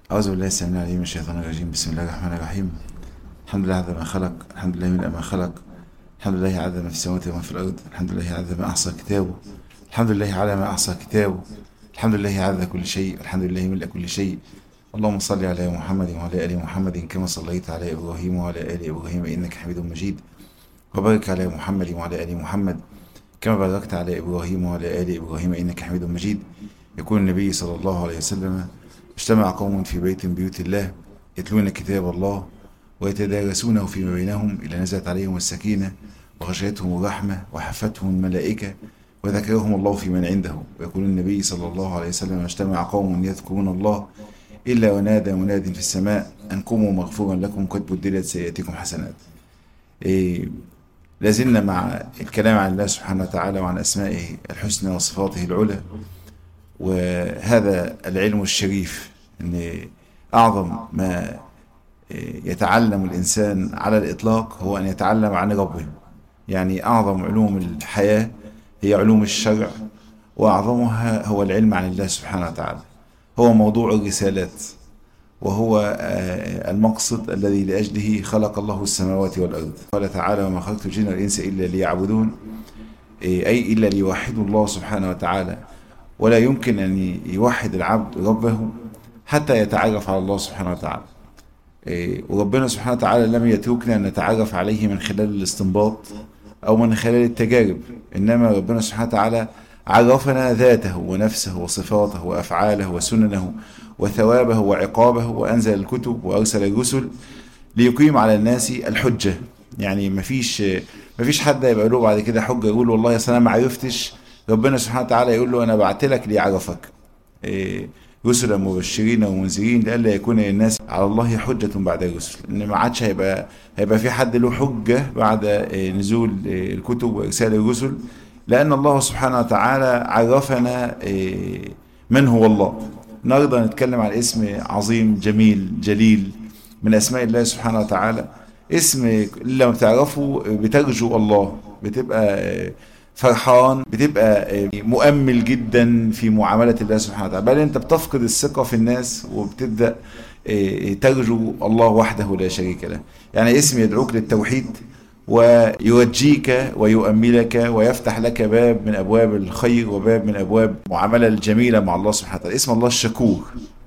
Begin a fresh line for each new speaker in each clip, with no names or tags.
أعوذ بالله السميع العليم من الشيطان الرجيم بسم الله الرحمن الرحيم الحمد لله عدد ما خلق الحمد لله من ما خلق الحمد لله عدد ما في السماوات وما في الأرض الحمد لله عدد ما أحصى كتابه الحمد لله على ما أحصى كتابه الحمد لله عدد كل شيء الحمد لله ملء كل شيء اللهم صل على محمد وعلى آل محمد كما صليت على إبراهيم وعلى آل إبراهيم إنك حميد مجيد وبارك على محمد وعلى آل محمد كما باركت على إبراهيم وعلى آل إبراهيم إنك حميد مجيد يقول النبي صلى الله عليه وسلم اجتمع قوم في بيت من بيوت الله يتلون كتاب الله ويتدارسونه فيما بينهم إلى نزلت عليهم السكينة وغشيتهم الرحمة وحفتهم الملائكة وذكرهم الله في من عنده ويقول النبي صلى الله عليه وسلم اجتمع قوم يذكرون الله إلا ونادى مناد في السماء أن قوموا مغفورا لكم قد بدلت سيئاتكم حسنات إيه لازلنا مع الكلام عن الله سبحانه وتعالى وعن أسمائه الحسنى وصفاته العلى وهذا العلم الشريف أن أعظم ما يتعلم الإنسان على الإطلاق هو أن يتعلم عن ربه يعني أعظم علوم الحياة هي علوم الشرع وأعظمها هو العلم عن الله سبحانه وتعالى هو موضوع الرسالات وهو المقصد الذي لأجله خلق الله السماوات والأرض قال تعالى وما خلقت الجن والإنس إلا ليعبدون أي إلا ليوحدوا الله سبحانه وتعالى ولا يمكن أن يوحد العبد ربه حتى يتعرف على الله سبحانه وتعالى وربنا سبحانه وتعالى لم يتركنا أن نتعرف عليه من خلال الاستنباط أو من خلال التجارب إنما ربنا سبحانه وتعالى عرفنا ذاته ونفسه وصفاته وأفعاله وسننه وثوابه وعقابه وأنزل الكتب وأرسل الرسل ليقيم على الناس الحجة يعني مفيش مفيش حد يبقى له بعد كده حجة يقول والله يا أنا ما عرفتش ربنا سبحانه وتعالى يقول له أنا بعت لك ليعرفك إيه رسلا مبشرين ومنذرين لئلا يكون للناس على الله حجة بعد الرسل ان ما عادش هيبقى هيبقى في حد له حجة بعد نزول الكتب وارسال الرسل لان الله سبحانه وتعالى عرفنا من هو الله النهارده نتكلم عن اسم عظيم جميل جليل من اسماء الله سبحانه وتعالى اسم لما بتعرفه بترجو الله بتبقى فرحان بتبقى مؤمل جدا في معاملة الله سبحانه وتعالى بل انت بتفقد الثقة في الناس وبتبدأ ترجو الله وحده لا شريك له يعني اسم يدعوك للتوحيد ويوجيك ويؤملك ويفتح لك باب من أبواب الخير وباب من أبواب معاملة الجميلة مع الله سبحانه وتعالى اسم الله الشكور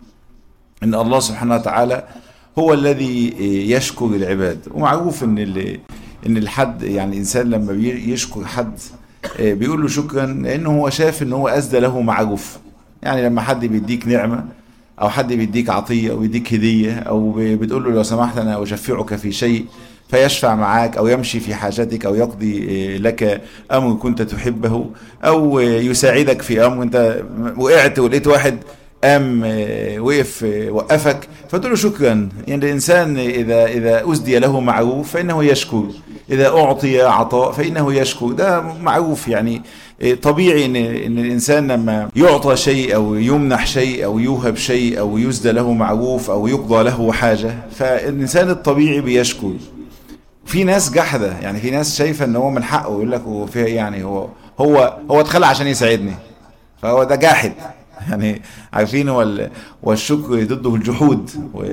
إن الله سبحانه وتعالى هو الذي يشكر العباد ومعروف ان ان الحد يعني الانسان لما يشكر حد بيقول له شكرا لانه هو شاف ان هو اسدى له معروف يعني لما حد بيديك نعمه او حد بيديك عطيه او بيديك هديه او بتقول له لو سمحت انا اشفعك في شيء فيشفع معاك او يمشي في حاجتك او يقضي لك امر كنت تحبه او يساعدك في امر انت وقعت ولقيت واحد قام وقف وقفك فتقول له شكرا يعني الانسان اذا اذا اسدي له معروف فانه يشكر اذا اعطي عطاء فانه يشكر ده معروف يعني طبيعي ان ان الانسان لما يعطى شيء او يمنح شيء او يوهب شيء او يسدى له معروف او يقضى له حاجه فالانسان الطبيعي بيشكر في ناس جحده يعني في ناس شايفه ان هو من حقه يقول لك هو فيها يعني هو هو هو اتخلق عشان يساعدني فهو ده جاحد يعني عارفين والشكر ضده الجحود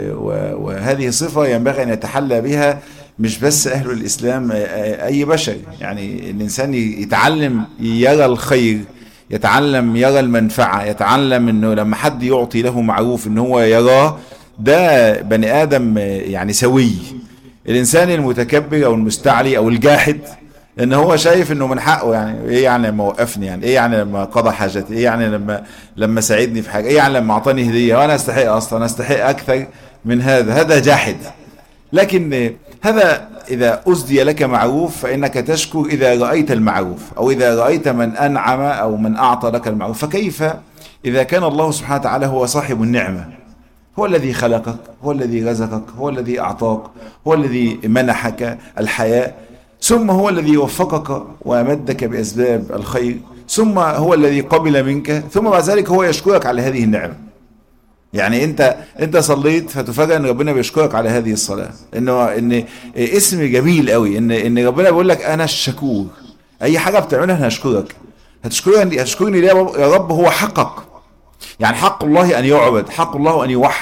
وهذه صفة ينبغي أن يتحلى بها مش بس أهل الإسلام أي بشر يعني الإنسان يتعلم يرى الخير يتعلم يرى المنفعة يتعلم أنه لما حد يعطي له معروف أنه هو يراه ده بني آدم يعني سوي الإنسان المتكبر أو المستعلي أو الجاحد ان هو شايف انه من حقه يعني ايه يعني لما وقفني يعني ايه يعني لما قضى حاجتي ايه يعني لما لما ساعدني في حاجه ايه يعني لما اعطاني هديه وانا استحق اصلا استحق اكثر من هذا هذا جاحد لكن هذا اذا اسدي لك معروف فانك تشكر اذا رايت المعروف او اذا رايت من انعم او من اعطى لك المعروف فكيف اذا كان الله سبحانه وتعالى هو صاحب النعمه هو الذي خلقك هو الذي رزقك هو الذي اعطاك هو الذي منحك الحياه ثم هو الذي وفقك وأمدك بأسباب الخير ثم هو الذي قبل منك ثم بعد ذلك هو يشكرك على هذه النعمة يعني انت انت صليت فتفاجئ ان ربنا بيشكرك على هذه الصلاه انه ان اسم جميل قوي ان ان ربنا بيقول لك انا الشكور اي حاجه بتعملها انا هشكرك هتشكرني هتشكرني ليه يا رب هو حقك يعني حق الله ان يعبد حق الله ان يوحد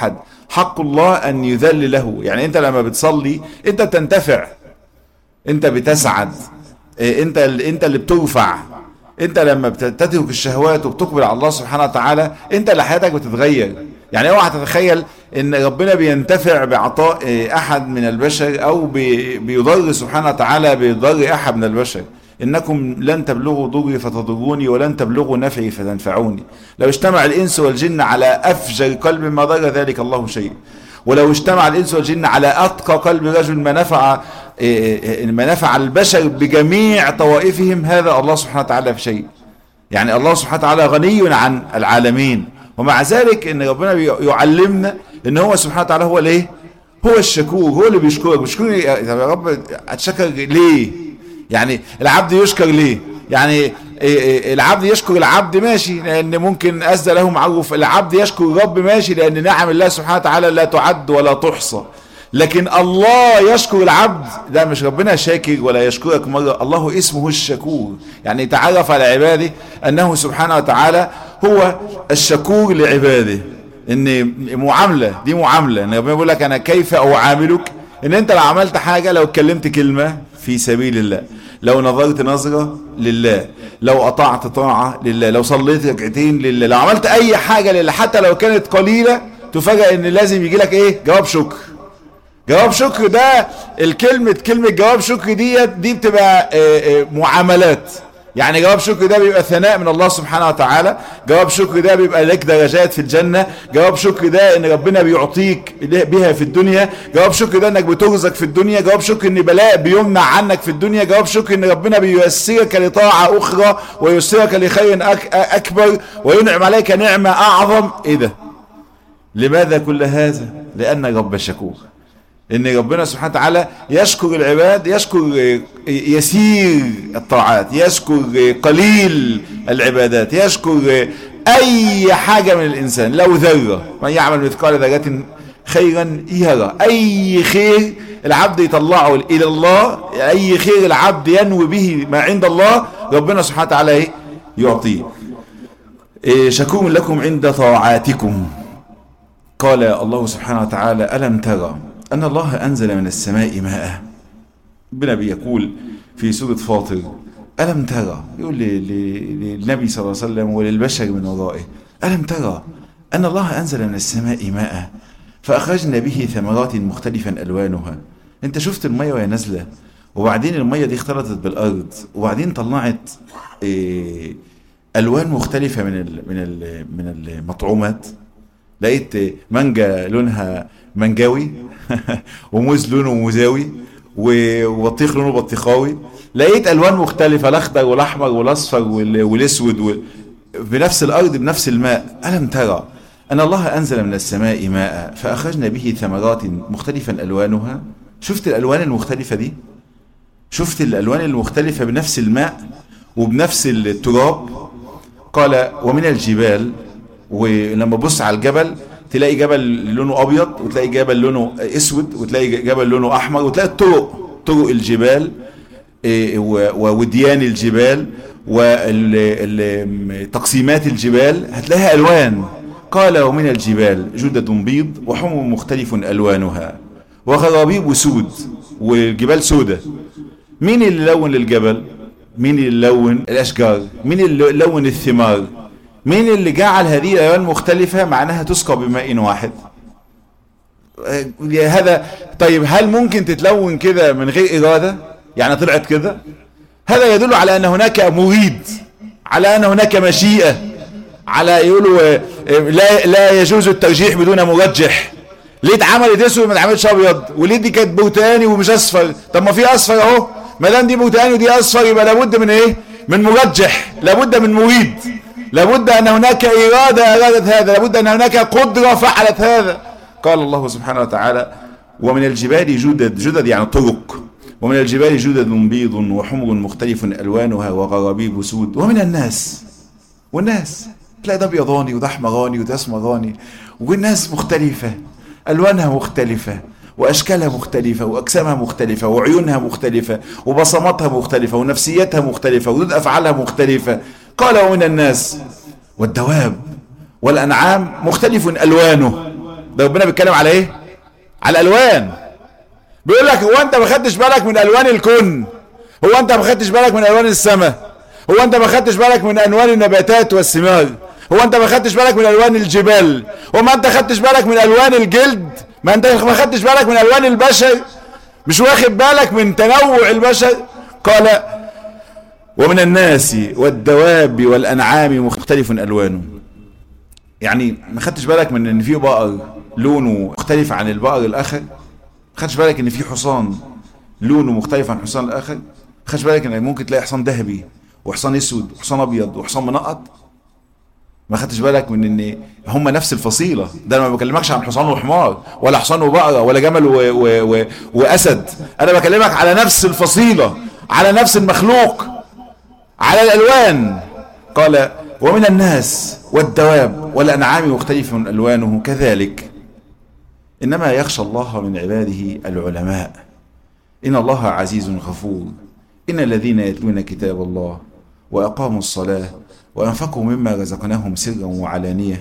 حق الله ان يذل له يعني انت لما بتصلي انت بتنتفع انت بتسعد إيه، انت انت اللي بترفع انت لما بتترك الشهوات وبتقبل على الله سبحانه وتعالى انت اللي حياتك بتتغير يعني اوعى تتخيل ان ربنا بينتفع بعطاء إيه، احد من البشر او بيضر سبحانه وتعالى بيضر احد من البشر انكم لن تبلغوا ضري فتضروني ولن تبلغوا نفعي فتنفعوني لو اجتمع الانس والجن على افجر قلب ما ضر ذلك الله شيء ولو اجتمع الانس والجن على اتقى قلب رجل ما نفع إيه، إيه، ما نفع البشر بجميع طوائفهم هذا الله سبحانه وتعالى في شيء يعني الله سبحانه وتعالى غني عن العالمين ومع ذلك ان ربنا يعلمنا ان هو سبحانه وتعالى هو الايه هو الشكور هو اللي بيشكرك بيشكرني يا رب اتشكر ليه يعني العبد يشكر ليه يعني العبد يشكر العبد ماشي لان ممكن اسدى له معروف العبد يشكر الرب ماشي لان نعم الله سبحانه وتعالى لا تعد ولا تحصى لكن الله يشكر العبد لا مش ربنا شاكر ولا يشكرك مرة الله اسمه الشكور يعني تعرف على عباده أنه سبحانه وتعالى هو الشكور لعباده ان معاملة دي معاملة ان ربنا بيقول لك انا كيف اعاملك ان انت لو عملت حاجة لو اتكلمت كلمة في سبيل الله لو نظرت نظرة لله لو قطعت طاعة لله لو صليت ركعتين لله لو عملت اي حاجة لله حتى لو كانت قليلة تفاجأ ان لازم يجي لك ايه جواب شكر جواب شكر ده الكلمة كلمة جواب شكر ديت دي بتبقى آه، آه، معاملات يعني جواب شكر ده بيبقى ثناء من الله سبحانه وتعالى جواب شكر ده بيبقى لك درجات في الجنة جواب شكر ده ان ربنا بيعطيك بها في الدنيا جواب شكر ده انك بترزق في الدنيا جواب شكر ان بلاء بيمنع عنك في الدنيا جواب شكر ان ربنا بييسرك لطاعة اخرى وييسرك لخير اكبر وينعم عليك نعمة اعظم ايه ده لماذا كل هذا لان رب شكور ان ربنا سبحانه وتعالى يشكر العباد يشكر يسير الطاعات يشكر قليل العبادات يشكر اي حاجة من الانسان لو ذرة من يعمل مثقال ذرة خيرا يرى اي خير العبد يطلعه الى الله اي خير العبد ينوي به ما عند الله ربنا سبحانه وتعالى يعطيه إيه، شكور لكم عند طاعاتكم قال الله سبحانه وتعالى ألم ترى أن الله أنزل من السماء ماء ربنا بيقول في سورة فاطر ألم ترى يقول للنبي صلى الله عليه وسلم وللبشر من ورائه ألم ترى أن الله أنزل من السماء ماء فأخرجنا به ثمرات مختلفا ألوانها أنت شفت المية وهي نازلة وبعدين المية دي اختلطت بالأرض وبعدين طلعت إيه، ألوان مختلفة من من من المطعومات لقيت مانجا لونها منجاوي وموز لونه موزاوي وبطيخ لونه بطيخاوي لقيت الوان مختلفه الاخضر والاحمر والاصفر والاسود بنفس الارض بنفس الماء الم ترى ان الله انزل من السماء ماء فاخرجنا به ثمرات مختلفا الوانها شفت الالوان المختلفه دي شفت الالوان المختلفه بنفس الماء وبنفس التراب قال ومن الجبال ولما بص على الجبل تلاقي جبل لونه ابيض وتلاقي جبل لونه اسود وتلاقي جبل لونه احمر وتلاقي الطرق طرق الجبال إيه، ووديان الجبال وتقسيمات الجبال هتلاقيها الوان قال ومن الجبال جدد بيض وحمر مختلف الوانها وغرابيب سود والجبال سودة مين اللي لون الجبل مين اللي لون الاشجار مين اللي لون الثمار مين اللي جعل هذه الالوان مختلفة مع انها تسقى بماء واحد آه، هذا طيب هل ممكن تتلون كده من غير ارادة يعني طلعت كده هذا يدل على ان هناك مريد على ان هناك مشيئة على يقولوا آه، لا لا يجوز الترجيح بدون مرجح ليه اتعملت اسود ما اتعملتش ابيض وليه دي كانت برتقاني ومش اصفر طب ما في اصفر اهو ما دام دي برتقاني ودي اصفر يبقى لابد من ايه من مرجح لابد من مريد لابد أن هناك إرادة أرادت هذا لابد أن هناك قدرة فعلت هذا قال الله سبحانه وتعالى ومن الجبال جدد جدد يعني طرق ومن الجبال جدد بيض وحمر مختلف ألوانها وغرابيب سود ومن الناس والناس تلاقي ده بيضاني وده احمراني وده اسمراني والناس مختلفة ألوانها مختلفة وأشكالها مختلفة وأجسامها مختلفة وعيونها مختلفة وبصماتها مختلفة ونفسيتها مختلفة وردود أفعالها مختلفة قال ومن الناس والدواب والأنعام مختلف ألوانه ده ربنا بيتكلم على ايه على الالوان بيقول لك هو انت ما خدتش بالك من الوان الكون هو انت ما خدتش بالك من الوان السماء هو انت ما خدتش بالك من الوان النباتات والثمار هو انت ما خدتش بالك من الوان الجبال وما انت خدتش بالك من الوان الجلد ما انت ما خدتش بالك من الوان البشر مش واخد بالك من تنوع البشر قال ومن الناس والدواب والانعام مختلف الوانه يعني ما خدتش بالك من ان في بقر لونه مختلف عن البقر الاخر ما خدتش بالك ان في حصان لونه مختلف عن الحصان الاخر ما خدتش بالك ان ممكن تلاقي حصان ذهبي وحصان اسود وحصان ابيض وحصان منقط ما خدتش بالك من ان هم نفس الفصيله ده انا ما بكلمكش عن حصان وحمار ولا حصان وبقره ولا جمل و و و واسد انا بكلمك على نفس الفصيله على نفس المخلوق على الالوان قال ومن الناس والدواب والانعام مختلف الوانه كذلك انما يخشى الله من عباده العلماء ان الله عزيز غفور ان الذين يتلون كتاب الله واقاموا الصلاه وأنفقوا مما رزقناهم سرا وعلانية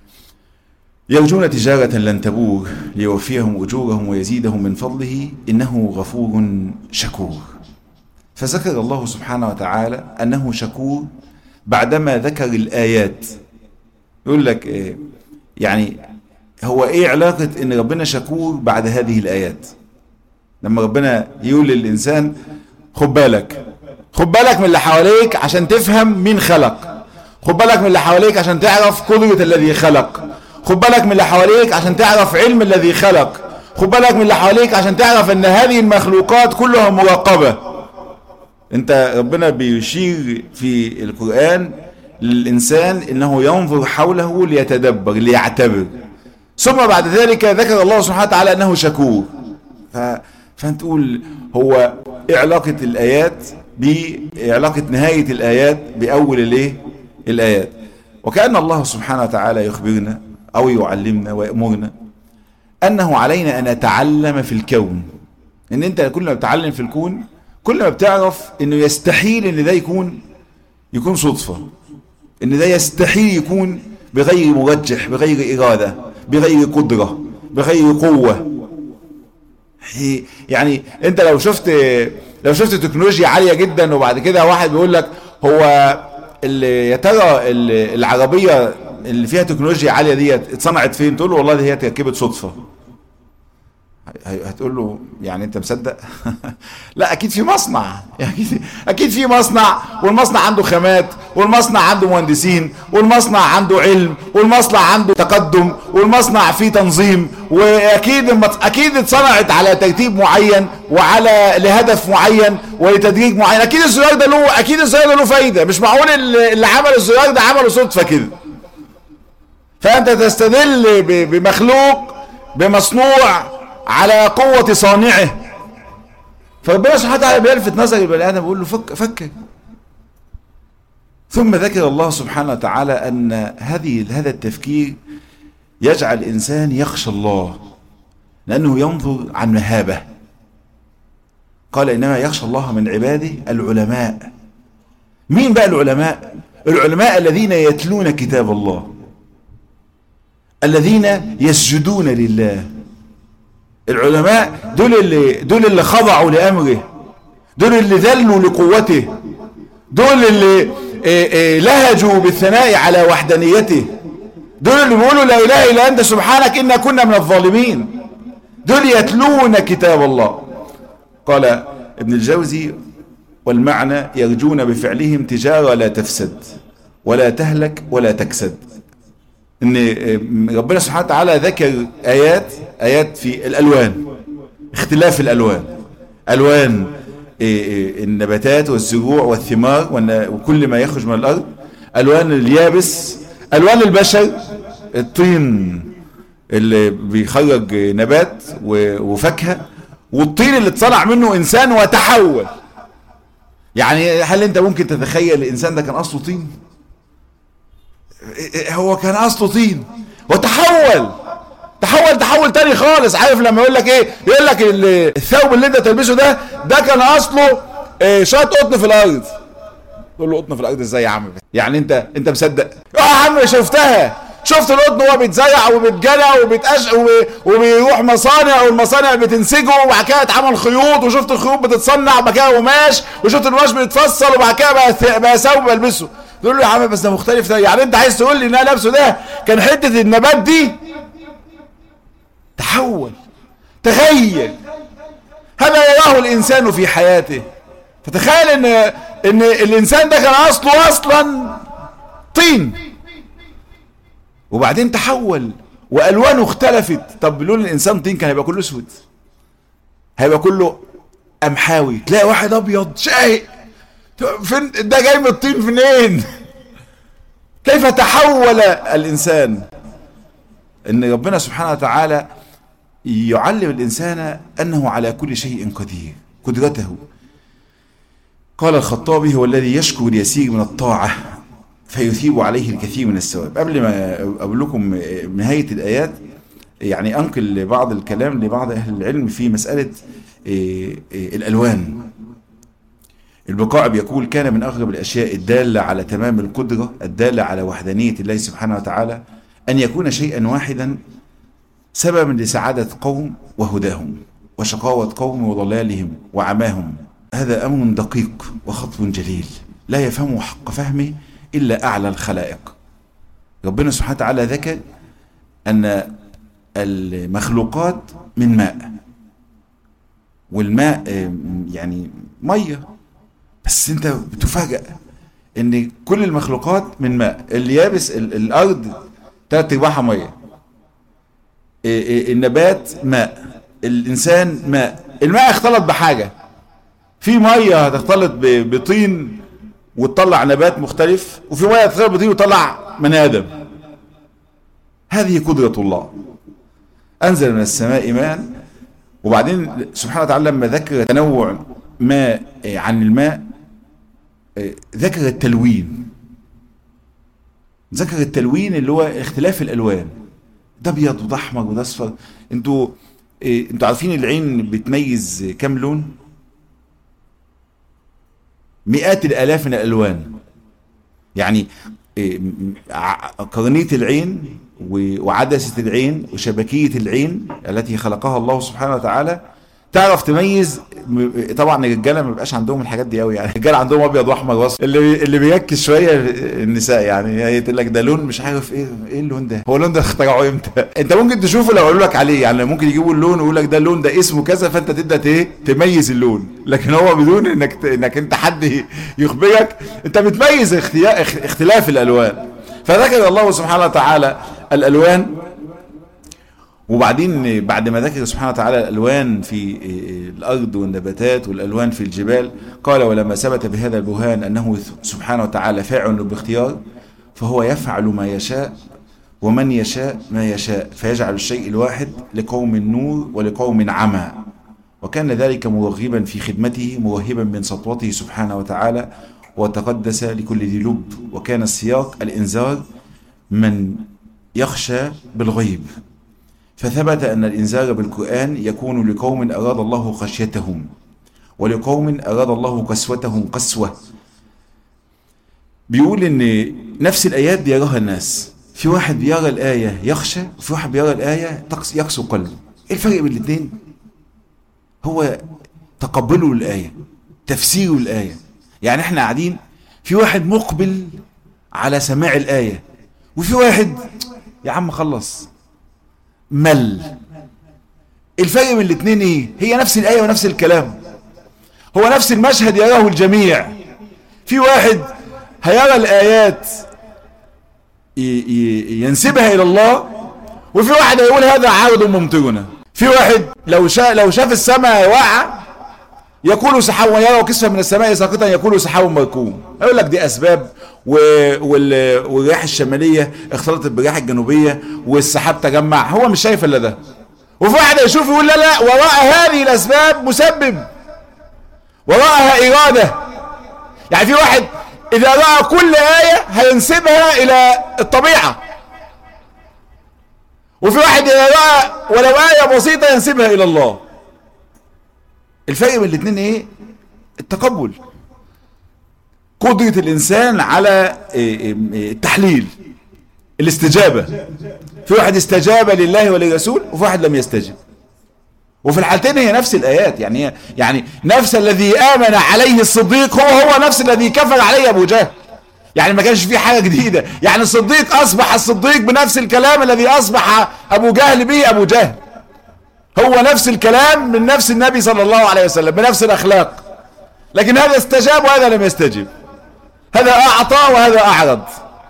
يرجون تجارة لن تبور ليوفيهم أجورهم ويزيدهم من فضله إنه غفور شكور فذكر الله سبحانه وتعالى أنه شكور بعدما ذكر الآيات يقول لك إيه يعني هو إيه علاقة إن ربنا شكور بعد هذه الآيات لما ربنا يقول للإنسان خد بالك خد بالك من اللي حواليك عشان تفهم مين خلق خد بالك من اللي حواليك عشان تعرف قدرة الذي خلق خد بالك من اللي حواليك عشان تعرف علم الذي خلق خد بالك من اللي حواليك عشان تعرف ان هذه المخلوقات كلها مراقبة انت ربنا بيشير في القرآن للإنسان انه ينظر حوله ليتدبر ليعتبر ثم بعد ذلك ذكر الله سبحانه وتعالى انه شكور ف... فانت تقول هو ايه علاقة الآيات بعلاقة نهاية الآيات بأول الايه الآيات وكأن الله سبحانه وتعالى يخبرنا أو يعلمنا ويأمرنا أنه علينا أن نتعلم في الكون إن أنت كل ما بتعلم في الكون كل ما بتعرف إنه يستحيل إن ده يكون يكون صدفة إن ده يستحيل يكون بغير مرجح بغير إرادة بغير قدرة بغير قوة يعني أنت لو شفت لو شفت تكنولوجيا عالية جدا وبعد كده واحد بيقول لك هو اللي يا ترى العربية اللي فيها تكنولوجيا عالية ديت اتصنعت فين تقول له والله دي هي تركبت صدفة هتقول له يعني انت مصدق لا اكيد في مصنع اكيد اكيد في مصنع والمصنع عنده خامات والمصنع عنده مهندسين والمصنع عنده علم والمصنع عنده تقدم والمصنع فيه تنظيم واكيد اكيد اتصنعت على ترتيب معين وعلى لهدف معين ولتدريج معين اكيد الزرار ده له اكيد الزرار ده له فايده مش معقول اللي عمل الزرار ده عمله صدفه كده فانت تستدل بمخلوق بمصنوع على قوة صانعه فربنا سبحانه وتعالى بيلفت نظر البني ادم بيقول له فك فكر ثم ذكر الله سبحانه وتعالى ان هذه هذا التفكير يجعل الانسان يخشى الله لانه ينظر عن مهابه قال انما يخشى الله من عباده العلماء مين بقى العلماء العلماء الذين يتلون كتاب الله الذين يسجدون لله العلماء دول اللي دول اللي خضعوا لامره دول اللي ذلوا لقوته دول اللي لهجوا بالثناء على وحدانيته دول اللي بيقولوا لا اله الا انت سبحانك انا كنا من الظالمين دول يتلون كتاب الله قال ابن الجوزي والمعنى يرجون بفعلهم تجارة لا تفسد ولا تهلك ولا تكسد ان ربنا سبحانه وتعالى ذكر ايات ايات في الالوان اختلاف الالوان الوان النباتات والزروع والثمار وكل ما يخرج من الارض الوان اليابس الوان البشر الطين اللي بيخرج نبات وفاكهه والطين اللي اتصنع منه انسان وتحول يعني هل انت ممكن تتخيل الانسان ده كان اصله طين هو كان اصله طين وتحول تحول تحول تاني خالص عارف لما يقول لك ايه يقول لك الثوب اللي انت تلبسه ده ده كان اصله إيه شويه قطن في الارض تقول له قطن في الارض ازاي يا عم يعني انت انت مصدق اه يا عم شفتها شفت القطن وهو بيتزرع وبيتجرع وبيتقش وبيروح مصانع والمصانع بتنسجه وبعد كده اتعمل خيوط وشفت الخيوط بتتصنع وبعد كده قماش وشفت القماش بيتفصل وبعد كده بقى بقى ثوب بلبسه تقول له يا عم بس ده مختلف ده يعني انت عايز تقول لي ان انا لابسه ده كان حته النبات دي تحول تغير هذا يراه الانسان في حياته فتخيل ان ان الانسان ده كان اصله اصلا طين وبعدين تحول والوانه اختلفت طب لون الانسان طين كان هيبقى كله اسود هيبقى كله قمحاوي تلاقي واحد ابيض شاهق فين ده جاي من الطين منين كيف تحول الانسان ان ربنا سبحانه وتعالى يعلم الانسان انه على كل شيء قدير قدرته قال الخطابي هو الذي يشكو اليسير من الطاعة فيثيب عليه الكثير من الثواب قبل ما أقول لكم نهاية الآيات يعني أنقل بعض الكلام لبعض أهل العلم في مسألة الألوان البقاع بيقول كان من أغرب الأشياء الدالة على تمام القدرة الدالة على وحدانية الله سبحانه وتعالى أن يكون شيئا واحدا سببا لسعادة قوم وهداهم وشقاوة قوم وضلالهم وعماهم هذا أمر دقيق وخطب جليل لا يفهمه حق فهمه إلا أعلى الخلائق ربنا سبحانه وتعالى ذكر أن المخلوقات من ماء والماء يعني مية بس انت بتفاجأ ان كل المخلوقات من ماء اللي يابس الارض تلات ارباعها ميه النبات ماء الانسان ماء الماء اختلط بحاجه في ميه هتختلط بطين وتطلع نبات مختلف وفي ميه هتختلط بطين وتطلع بني ادم هذه قدرة الله أنزل من السماء ماء وبعدين سبحانه وتعالى لما ذكر تنوع ماء عن الماء ذكر التلوين ذكر التلوين اللي هو اختلاف الألوان ده أبيض وده أحمر وده أصفر انتوا انتوا عارفين العين بتميز كام لون؟ مئات الالاف من الالوان يعني قرنية العين وعدسة العين وشبكية العين التي خلقها الله سبحانه وتعالى تعرف تميز طبعا الرجاله ما بيبقاش عندهم الحاجات دي قوي يعني الرجاله عندهم ابيض واحمر واصفر اللي اللي بيركز شويه النساء يعني هي تقول لك ده لون مش عارف ايه ايه اللون ده هو اللون ده اخترعوه امتى انت ممكن تشوفه لو قالوا لك عليه يعني ممكن يجيبوا اللون ويقول لك ده اللون ده اسمه كذا فانت تبدا ايه تميز اللون لكن هو بدون انك ت... انك انت حد يخبرك انت بتميز اختلاف الالوان فذكر الله سبحانه وتعالى الالوان وبعدين بعد ما ذكر سبحانه وتعالى الألوان في الأرض والنباتات والألوان في الجبال قال ولما ثبت بهذا البرهان أنه سبحانه وتعالى فاعل باختيار فهو يفعل ما يشاء ومن يشاء ما يشاء فيجعل الشيء الواحد لقوم نور ولقوم عمى وكان ذلك مرغبا في خدمته موهبا من سطوته سبحانه وتعالى وتقدس لكل ذي لب وكان السياق الإنذار من يخشى بالغيب فثبت أن الإنذار بالقرآن يكون لقوم أراد الله خشيتهم ولقوم أراد الله قسوتهم قسوة بيقول إن نفس الآيات بيراها الناس في واحد بيرى الآية يخشى وفي واحد بيرى الآية يقسو قلبه إيه الفرق بين الاثنين؟ هو تقبله الآية تفسيره الآية يعني احنا قاعدين في واحد مقبل على سماع الآية وفي واحد يا عم خلص مل الفرق بين الاثنين ايه هي نفس الايه ونفس الكلام هو نفس المشهد يراه الجميع في واحد هيرى الايات ينسبها الى الله وفي واحد هيقول هذا عارض ممطرنا في واحد لو شاف لو شاف السماء واقعه يقول سحاب ويرى كسفا من السماء ساقطا يقول سحاب مركوم يقول لك دي اسباب و... وال... والرياح الشماليه اختلطت بالرياح الجنوبيه والسحاب تجمع هو مش شايف الا ده وفي واحد يشوف يقول لا لا وراء هذه الاسباب مسبب وراءها اراده يعني في واحد اذا راى كل ايه هينسبها الى الطبيعه وفي واحد اذا راى ولو ايه بسيطه ينسبها الى الله الفرق بين الاثنين ايه التقبل قدرة الانسان على التحليل الاستجابة في واحد استجاب لله وللرسول وفي واحد لم يستجب وفي الحالتين هي نفس الآيات يعني هي يعني نفس الذي آمن عليه الصديق هو هو نفس الذي كفر عليه أبو جهل يعني ما كانش فيه حاجة جديدة يعني الصديق أصبح الصديق بنفس الكلام الذي أصبح أبو جهل به أبو جهل هو نفس الكلام من نفس النبي صلى الله عليه وسلم بنفس الأخلاق لكن هذا استجاب وهذا لم يستجب هذا أعطى وهذا أعرض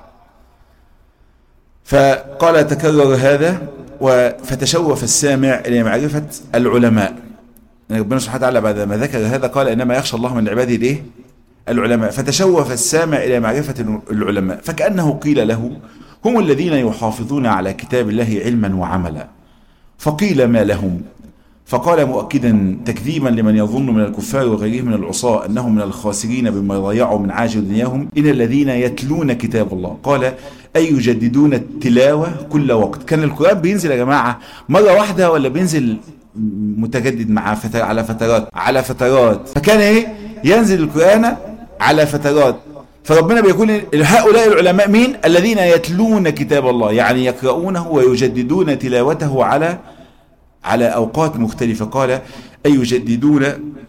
فقال تكرر هذا فتشوف السامع إلى معرفة العلماء يعني ربنا سبحانه وتعالى بعد ما ذكر هذا قال إنما يخشى الله من عباده ليه العلماء فتشوف السامع إلى معرفة العلماء فكأنه قيل له هم الذين يحافظون على كتاب الله علما وعملا فقيل ما لهم فقال مؤكدا تكذيبا لمن يظن من الكفار وغيرهم من العصاة أنهم من الخاسرين بما ضيعوا من عاجل دنياهم إن الذين يتلون كتاب الله قال أي يجددون التلاوة كل وقت كان القرآن بينزل يا جماعة مرة واحدة ولا بينزل متجدد مع فتر على فترات على فترات فكان ايه ينزل القرآن على فترات فربنا بيقول هؤلاء العلماء مين الذين يتلون كتاب الله يعني يقرؤونه ويجددون تلاوته على على أوقات مختلفة قال أي يجددون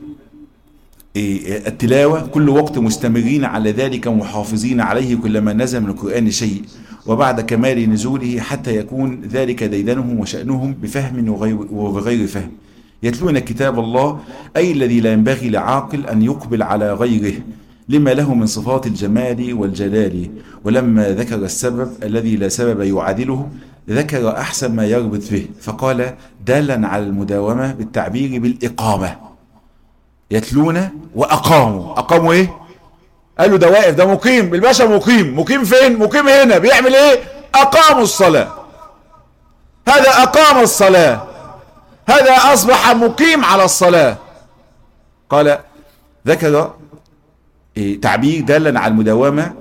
التلاوة كل وقت مستمرين على ذلك محافظين عليه كلما نزل من القرآن شيء وبعد كمال نزوله حتى يكون ذلك ديدنهم وشأنهم بفهم وغير, وغير فهم يتلون كتاب الله أي الذي لا ينبغي لعاقل أن يقبل على غيره لما له من صفات الجمال والجلال ولما ذكر السبب الذي لا سبب يعادله ذكر أحسن ما يربط به فقال دالا على المداومة بالتعبير بالإقامة يتلون وأقاموا أقاموا إيه قالوا ده واقف ده مقيم الباشا مقيم مقيم فين مقيم هنا بيعمل إيه أقاموا الصلاة هذا أقام الصلاة هذا أصبح مقيم على الصلاة قال ذكر إيه تعبير دالا على المداومة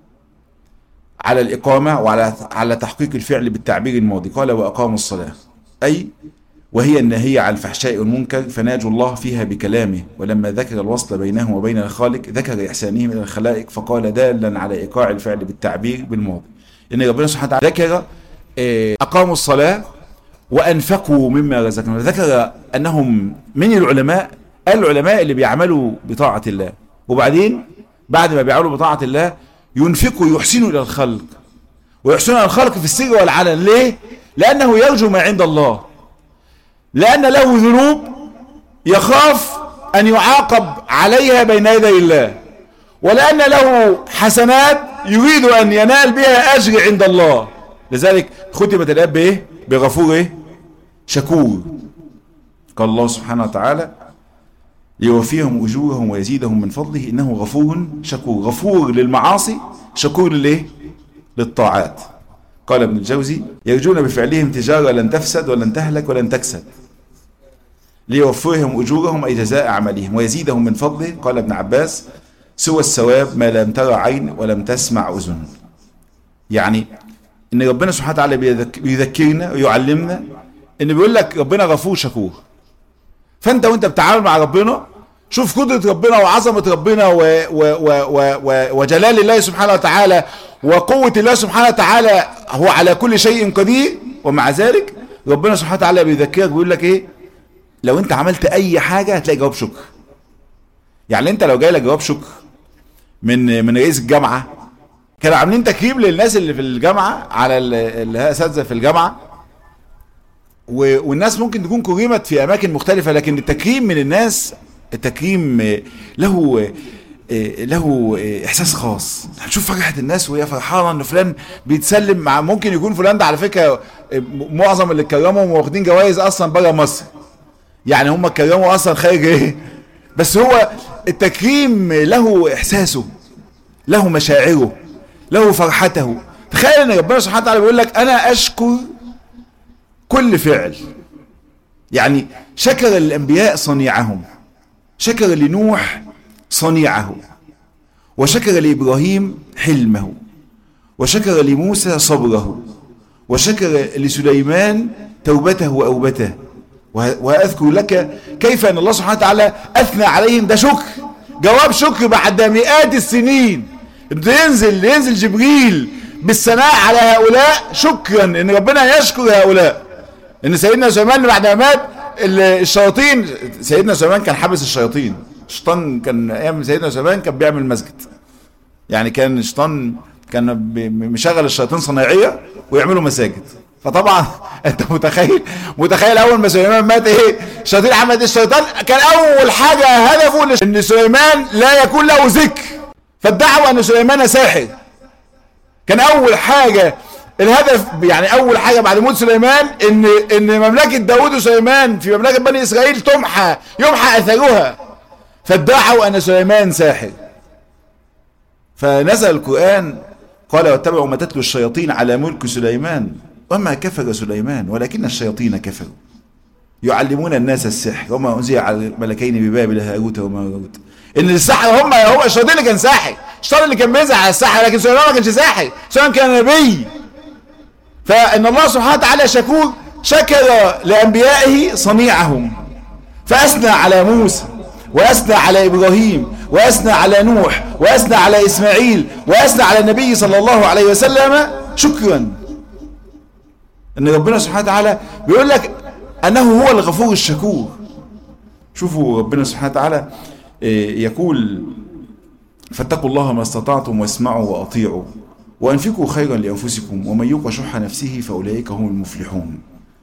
على الإقامة وعلى على تحقيق الفعل بالتعبير الماضي قال وأقاموا الصلاة أي وهي النهية عن الفحشاء والمنكر فناجوا الله فيها بكلامه ولما ذكر الوصل بينهم وبين الخالق ذكر إحسانهم إلى الخلائق فقال دالا على إيقاع الفعل بالتعبير بالماضي إن ربنا سبحانه وتعالى ذكر أقاموا الصلاة وأنفقوا مما رزقناهم ذكر أنهم من العلماء العلماء اللي بيعملوا بطاعة الله وبعدين بعد ما بيعملوا بطاعة الله ينفقوا يحسنوا إلى الخلق ويحسنوا إلى الخلق في السر والعلن ليه؟ لأنه يرجو ما عند الله لأن له ذنوب يخاف أن يعاقب عليها بين يدي الله ولأن له حسنات يريد أن ينال بها أجر عند الله لذلك ختمت الآب بإيه؟ بغفور إيه؟ شكور قال الله سبحانه وتعالى ليوفيهم أجورهم ويزيدهم من فضله إنه غفور شكور غفور للمعاصي شكور للإيه؟ للطاعات قال ابن الجوزي يرجون بفعلهم تجارة لن تفسد ولن تهلك ولن تكسد ليوفيهم أجورهم أي جزاء عملهم ويزيدهم من فضله قال ابن عباس سوى الثواب ما لم ترى عين ولم تسمع أذن يعني ان ربنا سبحانه وتعالى بيذكرنا ويعلمنا ان بيقول لك ربنا غفور شكور فانت وانت بتتعامل مع ربنا شوف قدرة ربنا وعظمة ربنا و و و و و وجلال الله سبحانه وتعالى وقوة الله سبحانه وتعالى هو على كل شيء قدير ومع ذلك ربنا سبحانه وتعالى بيذكرك بيقول لك ايه لو انت عملت اي حاجة هتلاقي جواب شكر يعني انت لو جاي لك جواب شكر من من رئيس الجامعة كانوا عاملين تكريم للناس اللي في الجامعة على اللي هي اساتذه في الجامعة والناس ممكن تكون كرمت في اماكن مختلفة لكن التكريم من الناس التكريم له له احساس خاص هتشوف فرحه الناس وهي فرحانه ان فلان بيتسلم مع ممكن يكون فلان ده على فكره معظم اللي اتكرموا واخدين جوائز اصلا بره مصر يعني هم اتكرموا اصلا خارج ايه بس هو التكريم له احساسه له مشاعره له فرحته تخيل ان ربنا سبحانه وتعالى بيقول لك انا اشكر كل فعل يعني شكر الانبياء صنيعهم شكر لنوح صنيعه وشكر لإبراهيم حلمه وشكر لموسى صبره وشكر لسليمان توبته وأوبته وأذكر لك كيف أن الله سبحانه وتعالى أثنى عليهم ده شكر جواب شكر بعد مئات السنين ينزل ينزل جبريل بالثناء على هؤلاء شكرا ان ربنا يشكر هؤلاء ان سيدنا سليمان بعد ما مات الشياطين سيدنا سليمان كان حابس الشياطين الشيطان كان ايام سيدنا سليمان كان بيعمل مسجد يعني كان الشيطان كان مشغل الشياطين صنايعيه ويعملوا مساجد فطبعا انت متخيل متخيل اول ما سليمان مات ايه الشياطين عملت الشيطان كان اول حاجه هدفه ان سليمان لا يكون له ذكر فادعوا ان سليمان ساحر كان اول حاجه الهدف يعني اول حاجه بعد موت سليمان ان ان مملكه داوود وسليمان في مملكه بني اسرائيل تمحى يمحى اثرها فادعوا ان سليمان ساحر فنزل القران قال واتبعوا ما تتلو الشياطين على ملك سليمان وما كفر سليمان ولكن الشياطين كفروا يعلمون الناس السحر وما انزل على الملكين ببابل هاروت وماروت ان السحر هم هو الشياطين اللي كان ساحر الشيطان اللي كان بيزعل على السحر لكن سليمان ما كانش ساحر سليمان كان نبي فان الله سبحانه وتعالى شكور شكر لانبيائه صنيعهم فاثنى على موسى واثنى على ابراهيم واثنى على نوح واثنى على اسماعيل واثنى على النبي صلى الله عليه وسلم شكرا ان ربنا سبحانه وتعالى بيقول لك انه هو الغفور الشكور شوفوا ربنا سبحانه وتعالى يقول فاتقوا الله ما استطعتم واسمعوا واطيعوا وانفقوا خيرا لانفسكم ومن يوق شح نفسه فاولئك هم المفلحون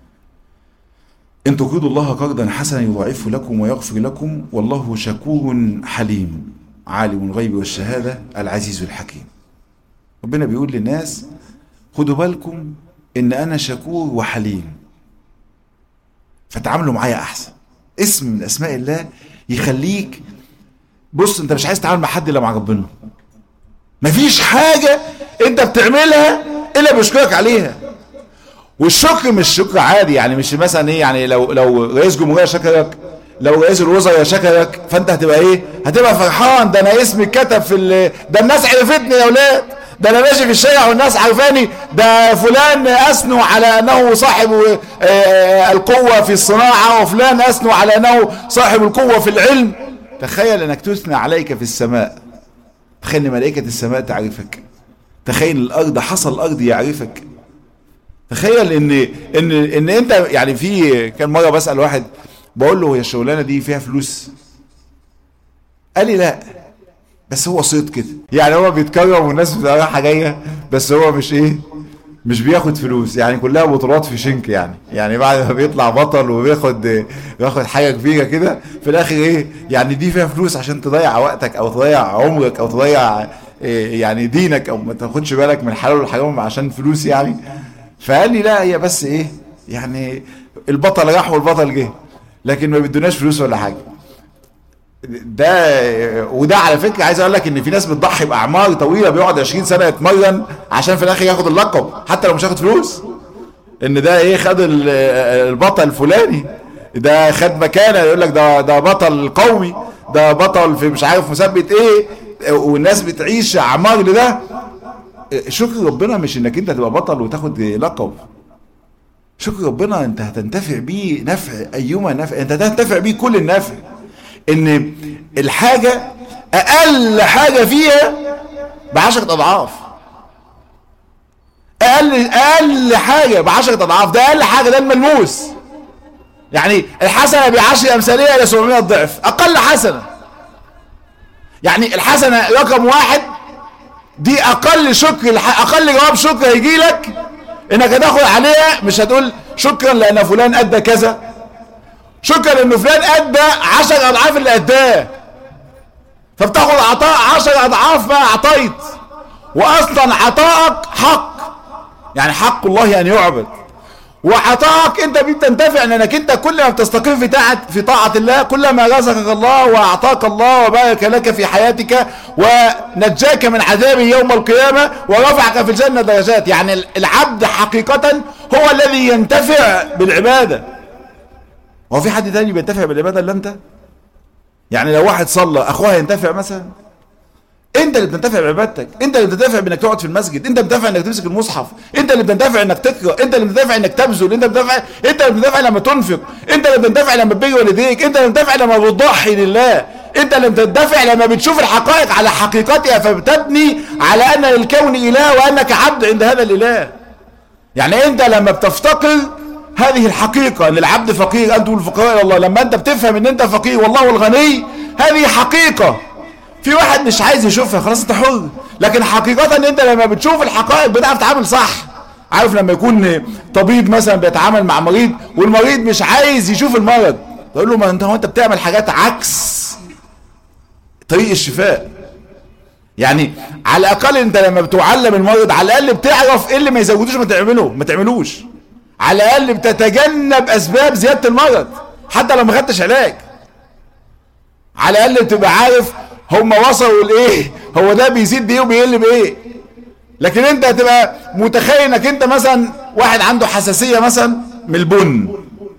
ان تقرضوا الله قرضا حسنا يضاعفه لكم ويغفر لكم والله شكور حليم عالم الغيب والشهاده العزيز الحكيم ربنا بيقول للناس خدوا بالكم ان انا شكور وحليم فتعاملوا معايا احسن اسم من اسماء الله يخليك بص انت مش عايز تتعامل مع حد الا مع ربنا مفيش حاجه انت بتعملها الا بيشكرك عليها والشكر مش شكر عادي يعني مش مثلا ايه يعني لو لو رئيس جمهوريه شكرك لو رئيس الوزراء شكرك فانت هتبقى ايه هتبقى فرحان ده انا اسمي اتكتب في ال... ده الناس عرفتني يا اولاد ده انا ماشي في الشارع والناس عارفاني ده فلان اثنوا على انه صاحب القوه في الصناعه وفلان اثنوا على انه صاحب القوه في العلم تخيل انك تثنى عليك في السماء تخيل ان ملائكه السماء تعرفك تخيل الارض حصل الارض يعرفك تخيل ان ان ان انت يعني في كان مره بسال واحد بقول له هي الشغلانه دي فيها فلوس قال لي لا بس هو صيت كده يعني هو بيتكرم والناس بتبقى رايحه جايه بس هو مش ايه مش بياخد فلوس يعني كلها بطولات في شنك يعني يعني بعد ما بيطلع بطل وبياخد بياخد حاجه كبيره كده في الاخر ايه يعني دي فيها فلوس عشان تضيع وقتك او تضيع عمرك او تضيع إيه يعني دينك او ما تاخدش بالك من الحلال والحرام عشان فلوس يعني فقال لي لا هي بس ايه يعني البطل راح والبطل جه لكن ما بيدوناش فلوس ولا حاجه ده وده على فكره عايز اقول لك ان في ناس بتضحي باعمار طويله بيقعد 20 سنه يتمرن عشان في الاخر ياخد اللقب حتى لو مش هياخد فلوس ان ده ايه خد البطل الفلاني ده خد مكانه يقول لك ده ده بطل قومي ده بطل في مش عارف مثبت ايه والناس بتعيش اعمار لده شكر ربنا مش انك انت تبقى بطل وتاخد لقب شكر ربنا انت هتنتفع بيه نفع ايما نفع انت هتنتفع بيه كل النفع ان الحاجة اقل حاجة فيها بعشرة اضعاف اقل اقل حاجة بعشرة اضعاف ده اقل حاجة ده الملموس يعني الحسنة بعشر امثالها الى 700 ضعف اقل حسنة يعني الحسنة رقم واحد دي اقل شكر اقل جواب شكر هيجي لك انك هتاخد عليها مش هتقول شكرا لان فلان ادى كذا شكرا ان فلان ادى عشر اضعاف اللي اداه فبتاخد عطاء عشر اضعاف ما اعطيت واصلا عطائك حق يعني حق الله ان يعبد وعطائك انت بتنتفع انك انت كل ما بتستقيم في طاعة في طاعة الله كل ما رزقك الله واعطاك الله وبارك لك في حياتك ونجاك من عذاب يوم القيامة ورفعك في الجنة درجات يعني العبد حقيقة هو الذي ينتفع بالعبادة هو في حد تاني بينتفع بالعبادة الا انت يعني لو واحد صلى اخوه ينتفع مثلا انت اللي بتنتفع بعبادتك انت اللي بتنتفع بانك تقعد في المسجد انت بتنتفع انك تمسك المصحف انت اللي بتنتفع انك تقرا انت اللي بتنتفع انك تبذل انت بتنتفع انت اللي بتنتفع لما تنفق انت اللي بتنتفع لما تبر والديك انت اللي بتنتفع لما بتضحي لله انت اللي بتدفع لما بتشوف الحقائق على حقيقتها فبتبني على ان للكون اله وانك عبد عند هذا الاله يعني انت لما بتفتقر هذه الحقيقة ان العبد فقير انتم الفقراء الى الله لما انت بتفهم ان انت فقير والله الغني هذه حقيقة في واحد مش عايز يشوفها خلاص انت حر لكن حقيقة ان انت لما بتشوف الحقائق بتعرف تتعامل صح عارف لما يكون طبيب مثلا بيتعامل مع مريض والمريض مش عايز يشوف المرض تقول له ما انت هو انت بتعمل حاجات عكس طريق الشفاء يعني على الاقل انت لما بتعلم المرض على الاقل بتعرف ايه اللي ما يزودوش ما تعمله ما تعملوش على الاقل بتتجنب اسباب زياده المرض حتى لو ما خدتش علاج على الاقل تبقى عارف هم وصلوا لايه هو ده بيزيد بايه وبيقل بايه لكن انت هتبقى متخيل انك انت مثلا واحد عنده حساسيه مثلا من البن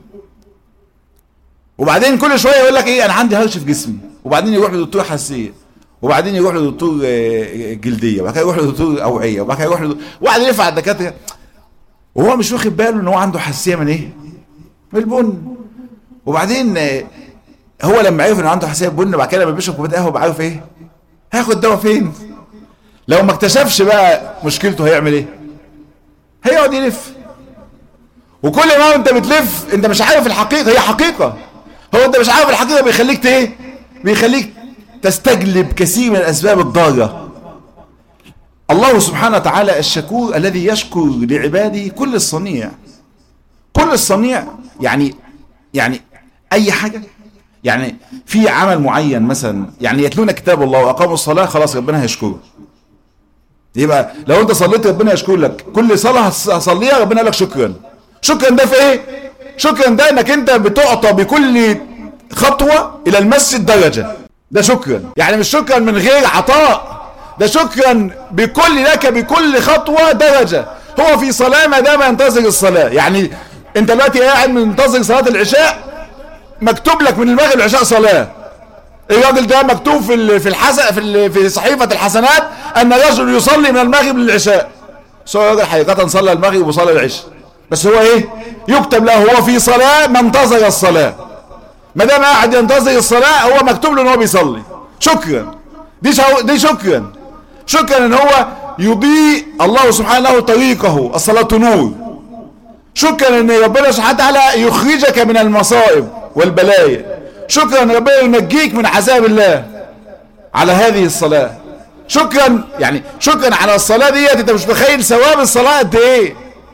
وبعدين كل شويه يقول لك ايه انا عندي هرش في جسمي وبعدين يروح لدكتور حساسيه وبعدين يروح لدكتور جلديه وبعد كده يروح لدكتور اوعيه وبعد كده يروح لدكتور وبعد يلف على الدكاتره وهو مش واخد باله ان هو عنده حساسيه من ايه؟ من البن وبعدين هو لما عرف انه عنده حساسيه بن بعد كده لما بيشرب كوبايه قهوه عارف ايه؟ هياخد دواء فين؟ لو ما اكتشفش بقى مشكلته هيعمل ايه؟ هيقعد يلف وكل ما انت بتلف انت مش عارف الحقيقه هي حقيقه هو انت مش عارف الحقيقه بيخليك ايه؟ بيخليك تستجلب كثير من الاسباب الضاره الله سبحانه وتعالى الشكور الذي يشكر لعباده كل الصنيع كل الصنيع يعني يعني اي حاجه يعني في عمل معين مثلا يعني يتلون كتاب الله واقاموا الصلاه خلاص ربنا هيشكره يبقى لو انت صليت ربنا يشكر لك كل صلاه هتصليها ربنا يقول لك شكرا شكرا ده في ايه شكرا ده انك انت بتعطى بكل خطوه الى المسجد درجه ده شكرا يعني مش شكرا من غير عطاء ده شكرا بكل لك بكل خطوه درجه هو في صلاه ما دام ينتظر الصلاه يعني انت دلوقتي قاعد منتظر صلاه العشاء مكتوب لك من المغرب العشاء صلاه الراجل ده مكتوب في في الحسن في في صحيفه الحسنات ان رجل يصلي من المغرب للعشاء سو الراجل حقيقه صلى المغرب وصلى العشاء بس هو ايه يكتب له هو في صلاه ما انتظر الصلاه ما دام قاعد ينتظر الصلاه هو مكتوب له ان هو بيصلي شكرا دي شو دي شكرا شكرا ان هو يضيء الله سبحانه له طريقه الصلاه نور شكرا ان ربنا سبحانه وتعالى يخرجك من المصائب والبلايا شكرا ان ربنا ينجيك من عذاب الله على هذه الصلاه شكرا يعني شكرا على الصلاه ديت انت مش متخيل ثواب الصلاه قد ايه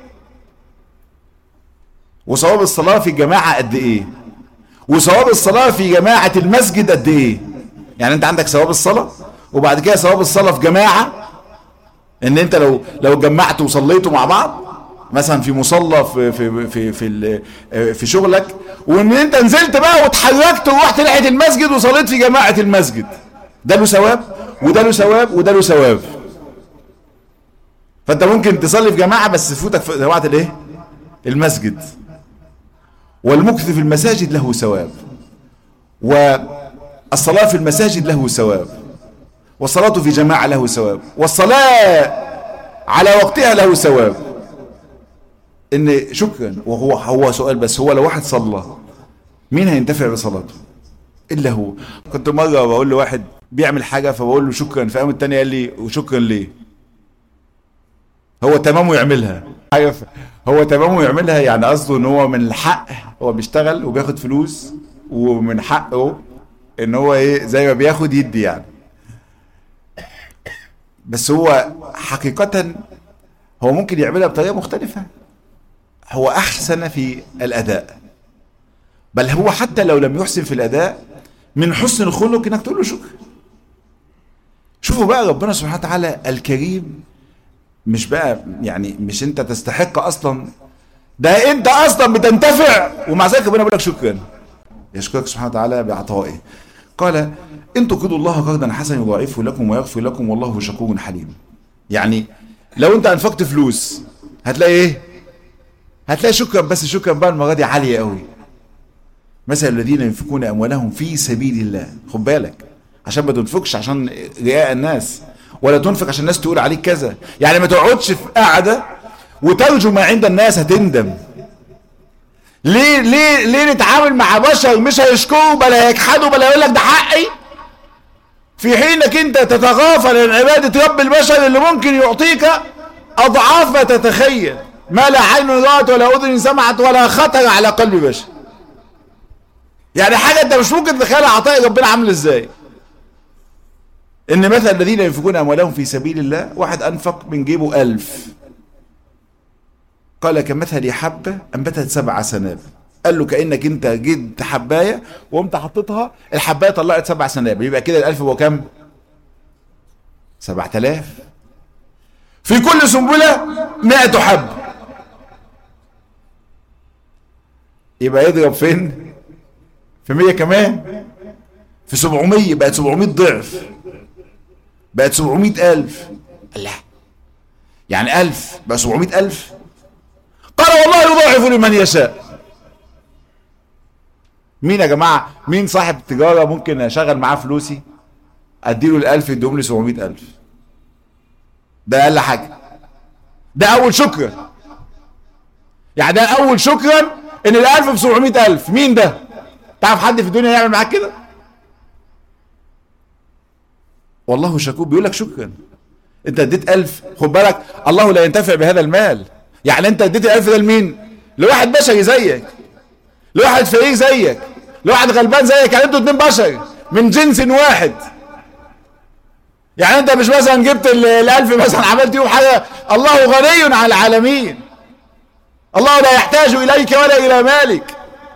وثواب الصلاه في الجماعه قد ايه وثواب الصلاه في جماعه المسجد قد ايه يعني انت عندك ثواب الصلاه وبعد كده ثواب الصلاه في جماعه ان انت لو لو جمعت وصليتوا مع بعض مثلا في مصلى في في في في, في شغلك وان انت نزلت بقى واتحركت ورحت ناحيه المسجد وصليت في جماعه المسجد ده له ثواب وده له ثواب وده له ثواب فانت ممكن تصلي في جماعه بس تفوتك في جماعه الايه المسجد والمكث في المساجد له ثواب والصلاه في المساجد له ثواب والصلاه في جماعه له ثواب والصلاه على وقتها له ثواب ان شكرا وهو هو سؤال بس هو لو واحد صلى مين هينتفع بصلاته الا هو كنت مره بقول لواحد بيعمل حاجه فبقول له شكرا فقام التاني قال لي وشكرا ليه هو تمامه يعملها عارف هو تمامه يعملها يعني قصده ان هو من الحق هو بيشتغل وبياخد فلوس ومن حقه ان هو ايه زي ما بياخد يدي يعني بس هو حقيقة هو ممكن يعملها بطريقة مختلفة هو أحسن في الأداء بل هو حتى لو لم يحسن في الأداء من حسن الخلق إنك تقول له شكر شوفوا بقى ربنا سبحانه وتعالى الكريم مش بقى يعني مش أنت تستحق أصلا ده أنت أصلا بتنتفع ومع ذلك ربنا بيقول لك شكرا يشكرك سبحانه وتعالى بعطائه قال إن تقرضوا الله قرضا حسنا يضاعفه لكم ويغفر لكم والله شكور حليم يعني لو أنت أنفقت فلوس هتلاقي إيه؟ هتلاقي شكرا بس شكرا بقى المره دي عاليه قوي مثل الذين ينفقون اموالهم في سبيل الله خد بالك عشان ما تنفقش عشان رياء الناس ولا تنفق عشان الناس تقول عليك كذا يعني ما تقعدش في قاعده وترجو ما عند الناس هتندم ليه ليه ليه نتعامل مع بشر مش هيشكروا بلا يجحدوا بلا يقول لك ده حقي في حينك انت تتغافل عن عبادة رب البشر اللي ممكن يعطيك اضعاف ما تتخيل ما لا عين رأت ولا اذن سمعت ولا خطر على قلب بشر يعني حاجة انت مش ممكن تتخيلها عطاء ربنا عامل ازاي ان مثل الذين ينفقون اموالهم في سبيل الله واحد انفق من جيبه الف قال كمثل حبة انبتت سبع سنابل قال له كانك انت جبت حبايه وقمت حطيتها الحبايه طلعت سبع سنابل يبقى كده الالف هو كام؟ 7000 في كل سنبله 100 حب يبقى يضرب فين؟ في 100 كمان في 700 بقت 700 ضعف بقت 700 ألف الله يعني ألف بقى 700 ألف قال والله يضاعف لمن يشاء مين يا جماعة مين صاحب تجارة ممكن اشغل معاه فلوسي اديله الالف يديهم لي 700 الف ده اقل حاجة ده اول شكرا يعني ده اول شكرا ان الالف ب 700 الف مين ده تعرف حد في الدنيا يعمل معاك كده والله شكور بيقول لك شكرا انت اديت الف خد بالك الله لا ينتفع بهذا المال يعني انت اديت الالف ده لمين لواحد بشري زيك لواحد فقير زيك لواحد غلبان زيك يعني انتوا اتنين بشر من جنس واحد يعني انت مش مثلا جبت الالف مثلا عملت يوم حاجه الله غني عن العالمين الله لا يحتاج اليك ولا الى مالك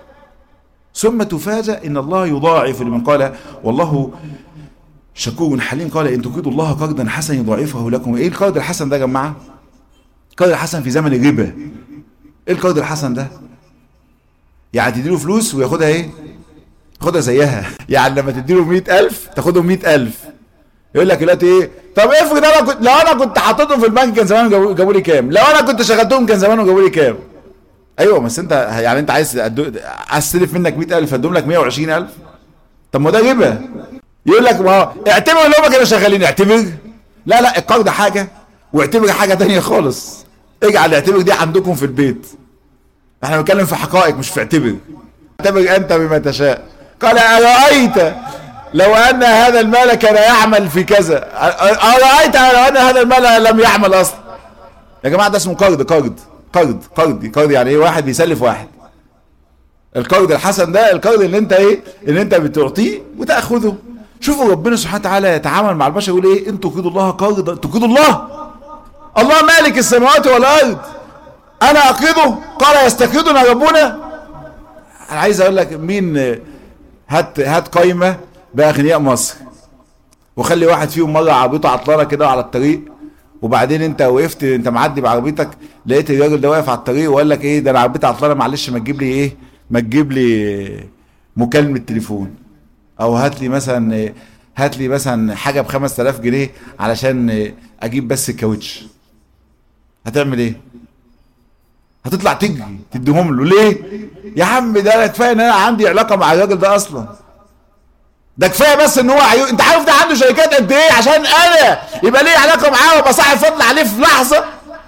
ثم تفاجأ ان الله يضاعف لمن قال والله شكور حليم قال ان تقرضوا الله قرضا حسنا يضاعفه لكم ايه القرض الحسن ده يا جماعه القرض الحسن في زمن الربا ايه القرض الحسن ده يعني تديله فلوس وياخدها ايه خدها زيها يعني لما تديله 100000 تاخدهم 100000 يقول لك دلوقتي ايه طب افرض انا كنت لو انا كنت حاططهم في البنك كان زمان جابوا لي كام لو انا كنت شغلتهم كان زمان جابوا لي كام ايوه بس انت يعني انت عايز عايز تلف منك 100000 ادوم لك 120000 طب ما ده ربا يقول لك ما اعتبر ان هم كانوا شغالين اعتبر لا لا القرض حاجه واعتبر حاجه تانية خالص اجعل اعتبر دي عندكم في البيت احنا بنتكلم في حقائق مش في اعتبر اعتبر انت بما تشاء قال ارايت لو ان هذا المال كان يعمل في كذا ارايت لو ان هذا المال لم يعمل اصلا يا جماعه ده اسمه قرض قرض قرض قرض قرض يعني ايه واحد بيسلف واحد القرض الحسن ده القرض اللي انت ايه اللي انت بتعطيه وتاخذه شوفوا ربنا سبحانه وتعالى يتعامل مع البشر يقول ايه انتوا تقرضوا الله قرضا تقرضوا الله الله مالك السماوات والارض انا اقرضه قال يستقرضنا ربنا انا عايز اقول لك مين هات هات قايمه باغنياء مصر وخلي واحد فيهم مره عربيته عطلانه كده على الطريق وبعدين انت وقفت انت معدي بعربيتك لقيت الراجل ده واقف على الطريق وقال لك ايه ده انا عربيتي عطلانه معلش ما تجيب لي ايه ما تجيب لي مكالمه تليفون او هات لي مثلا هات لي مثلا حاجه ب 5000 جنيه علشان اجيب بس الكاوتش هتعمل ايه هتطلع تجري تديهم له ليه يا عم ده انا كفايه ان انا عندي علاقه مع الراجل ده اصلا ده كفايه بس ان هو عيو... انت عارف ده عنده شركات قد ايه عشان انا يبقى ليه علاقه معاه وابقى صاحب فضل عليه في لحظه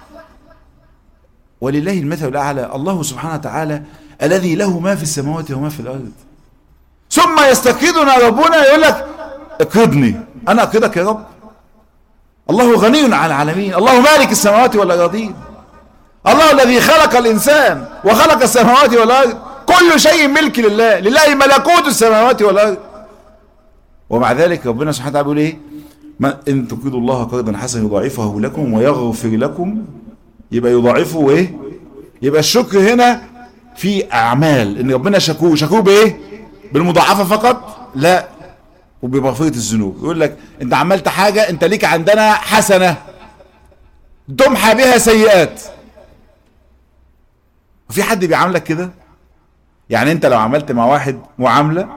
ولله المثل الاعلى الله سبحانه وتعالى الذي له ما في السماوات وما في الارض ثم يستقرضنا ربنا يقول لك اقرضني انا اقرضك يا رب الله غني عن العالمين الله مالك السماوات والارضين الله الذي خلق الانسان وخلق السماوات والارض كل شيء ملك لله لله ملكوت السماوات والارض ومع ذلك ربنا سبحانه وتعالى بيقول ايه ما ان تقرضوا الله قرضا حسنا يضاعفه لكم ويغفر لكم يبقى يضاعفه ايه يبقى الشكر هنا في اعمال ان ربنا شكور شكور بايه بالمضاعفه فقط لا وبمغفره الذنوب يقول لك انت عملت حاجه انت ليك عندنا حسنه تمحى بها سيئات وفي حد بيعاملك كده يعني انت لو عملت مع واحد معامله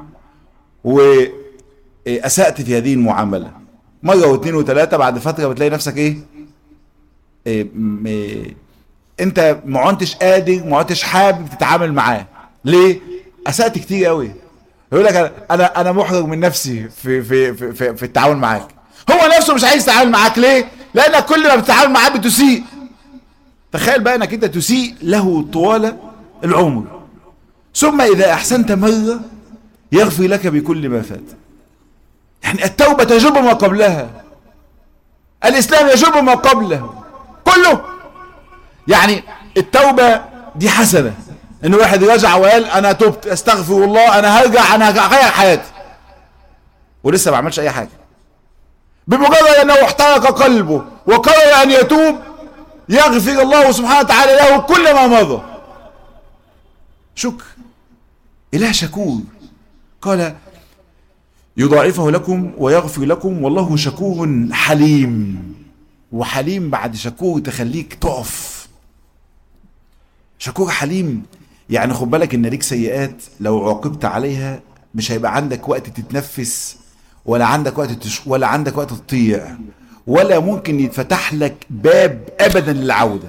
واسأت في هذه المعامله مره واثنين وثلاثه بعد فتره بتلاقي نفسك ايه, إيه, إيه انت ما عدتش قادر ما عدتش حابب تتعامل معاه ليه اسأت كتير قوي يقول لك انا انا محرج من نفسي في في في في, في التعامل معاك هو نفسه مش عايز يتعامل معاك ليه لانك كل ما بتتعامل معاه بتسيء تخيل بقى انك انت تسيء له طوال العمر ثم اذا احسنت مره يغفر لك بكل ما فات يعني التوبة تجب ما قبلها الإسلام يجب ما قبله كله يعني التوبة دي حسنة إن واحد رجع وقال أنا تبت أستغفر الله أنا هرجع أنا هغير حياتي ولسه ما عملش أي حاجة بمجرد أنه احترق قلبه وقرر أن يتوب يغفر الله سبحانه وتعالى له كل ما مضى شكر إله شكور قال يضاعفه لكم ويغفر لكم والله شكور حليم وحليم بعد شكور تخليك تقف شكور حليم يعني خد بالك ان ليك سيئات لو عوقبت عليها مش هيبقى عندك وقت تتنفس ولا عندك وقت تش... ولا عندك وقت تطيع ولا ممكن يتفتح لك باب ابدا للعوده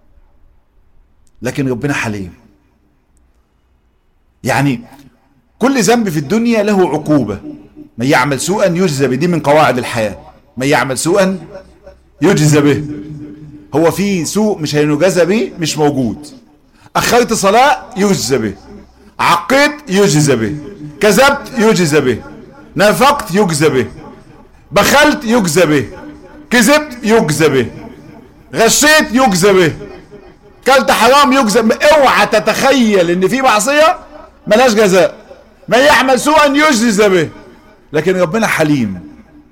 لكن ربنا حليم يعني كل ذنب في الدنيا له عقوبه من يعمل سوءا يجزى به دي من قواعد الحياه من يعمل سوءا يجزى به هو في سوء مش هينجزى به مش موجود اخرت صلاه يجزى به عقيت يجزى به كذبت يجزى به نافقت يجزى به بخلت يجزى به كذبت يجزى به غشيت يجزى به كلت حرام يجزى به اوعى تتخيل ان في معصيه ملاش جزاء من يعمل سوءا يجزى به لكن ربنا حليم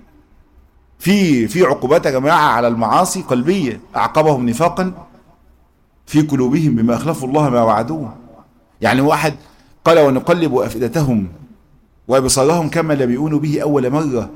في في عقوبات يا جماعه على المعاصي قلبيه اعقبهم نفاقا في قلوبهم بما اخلفوا الله ما وعدوه يعني واحد قال ونقلب افئدتهم وابصارهم كما لم يؤمنوا به اول مره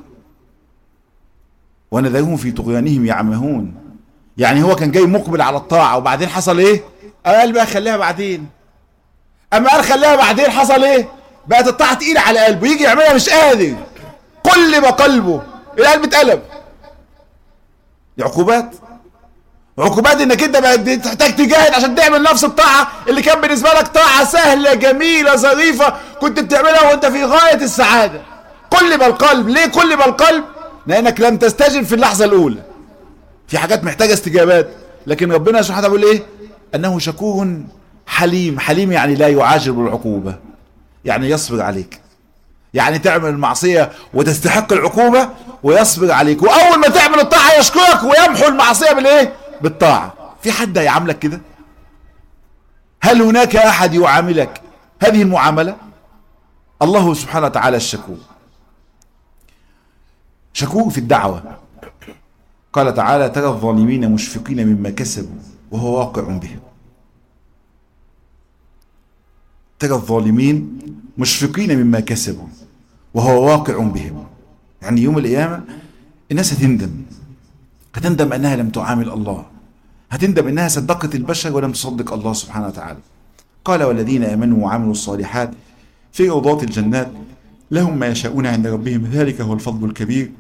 ونذرهم في طغيانهم يعمهون يعني هو كان جاي مقبل على الطاعه وبعدين حصل ايه قال بقى خليها بعدين اما قال خليها بعدين حصل ايه بقت الطاعه تقيله على قلبه يجي يعملها مش قادر قلب قلبه القلب اتقلب دي عقوبات عقوبات انك انت بقى تحتاج تجاهد عشان تعمل نفس الطاعه اللي كان بالنسبه لك طاعه سهله جميله ظريفه كنت بتعملها وانت في غايه السعاده قلب القلب ليه قلب القلب لانك لم تستجب في اللحظه الاولى في حاجات محتاجه استجابات لكن ربنا سبحانه وتعالى بيقول ايه انه شكور حليم حليم يعني لا يعاجل بالعقوبه يعني يصبر عليك يعني تعمل المعصية وتستحق العقوبة ويصبر عليك وأول ما تعمل الطاعة يشكرك ويمحو المعصية بالإيه؟ بالطاعة في حد هيعاملك كده؟ هل هناك أحد يعاملك هذه المعاملة؟ الله سبحانه وتعالى الشكور شكور في الدعوة قال تعالى ترى الظالمين مشفقين مما كسبوا وهو واقع بهم ترى الظالمين مشفقين مما كسبوا وهو واقع بهم يعني يوم القيامة الناس هتندم هتندم أنها لم تعامل الله هتندم أنها صدقت البشر ولم تصدق الله سبحانه وتعالى قال والذين آمنوا وعملوا الصالحات في روضات الجنات لهم ما يشاءون عند ربهم ذلك هو الفضل الكبير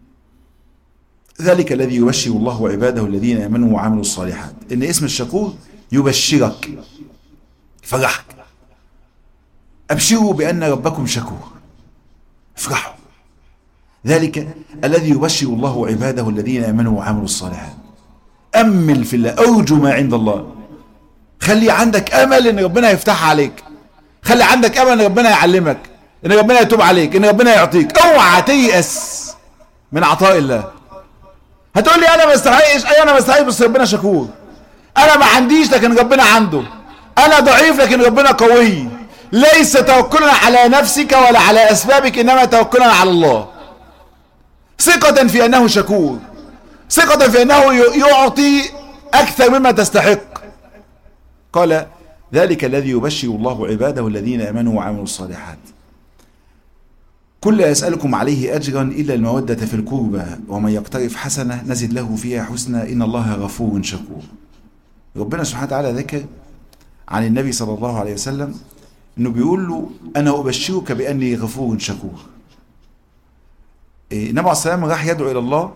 ذلك الذي يبشر الله عباده الذين آمنوا وعملوا الصالحات إن اسم الشكور يبشرك يفرحك أبشروا بأن ربكم شكور افرحوا ذلك الذي يبشر الله عباده الذين آمنوا وعملوا الصالحات أمل في الله أرجو ما عند الله خلي عندك أمل إن ربنا يفتحها عليك خلي عندك أمل إن ربنا يعلمك إن ربنا يتوب عليك إن ربنا يعطيك اوعى تيأس من عطاء الله هتقول لي أنا ما استحقش أي أنا ما استحقش بس ربنا شكور أنا ما عنديش لكن ربنا عنده أنا ضعيف لكن ربنا قوي ليس توكلنا على نفسك ولا على أسبابك إنما توكلنا على الله ثقة في أنه شكور ثقة في أنه يعطي أكثر مما تستحق قال ذلك الذي يبشر الله عباده الذين آمنوا وعملوا الصالحات كل يسألكم عليه أجرا إلا المودة في القربى ومن يقترف حسنة نزد له فيها حسنى إن الله غفور شكور ربنا سبحانه وتعالى ذكر عن النبي صلى الله عليه وسلم انه بيقول له انا ابشرك باني غفور شكور النبي عليه السلام راح يدعو الى الله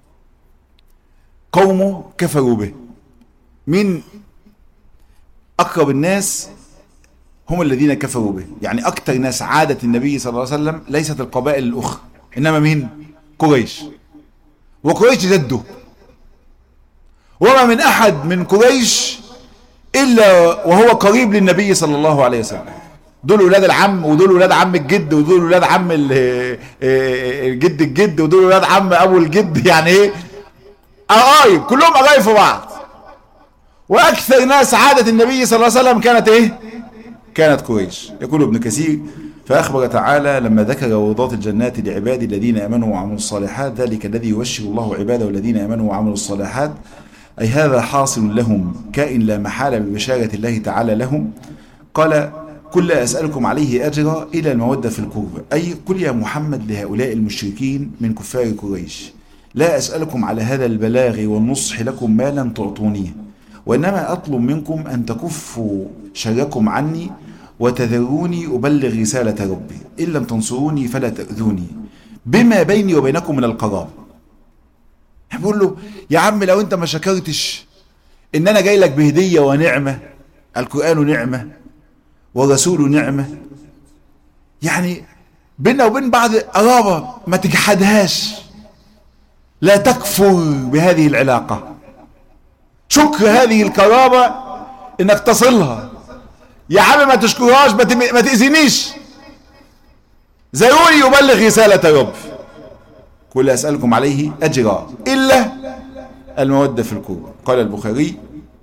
قومه كفروا به مين اقرب الناس هم الذين كفروا به يعني اكثر ناس عادت النبي صلى الله عليه وسلم ليست القبائل الاخرى انما مين قريش وقريش جده وما من احد من قريش الا وهو قريب للنبي صلى الله عليه وسلم دول ولاد العم ودول ولاد عم الجد ودول ولاد عم الجد الجد ودول ولاد عم ابو الجد يعني ايه قرايب كلهم قرايب في بعض واكثر ناس عادة النبي صلى الله عليه وسلم كانت ايه كانت قريش يقول ابن كثير فأخبر تعالى لما ذكر روضات الجنات لعبادي الذين آمنوا وعملوا الصالحات ذلك الذي يبشر الله عباده الذين آمنوا وعملوا الصالحات أي هذا حاصل لهم كائن لا محالة ببشارة الله تعالى لهم قال قل لا أسألكم عليه أجرا إلى المودة في القربى أي قل يا محمد لهؤلاء المشركين من كفار قريش لا أسألكم على هذا البلاغ والنصح لكم ما لم تعطونيه وإنما أطلب منكم أن تكفوا شركم عني وتذروني أبلغ رسالة ربي إن لم تنصروني فلا تأذوني بما بيني وبينكم من القرار بقول له يا عم لو أنت ما شكرتش إن أنا جاي لك بهدية ونعمة القرآن نعمة ورسول نعمة يعني بيننا وبين بعض قرابة ما تجحدهاش لا تكفر بهذه العلاقة شكر هذه القرابة انك تصلها يا عم ما تشكرهاش ما تأذينيش زيوني يبلغ رسالة رب كل أسألكم عليه أجرا إلا المودة في القربى قال البخاري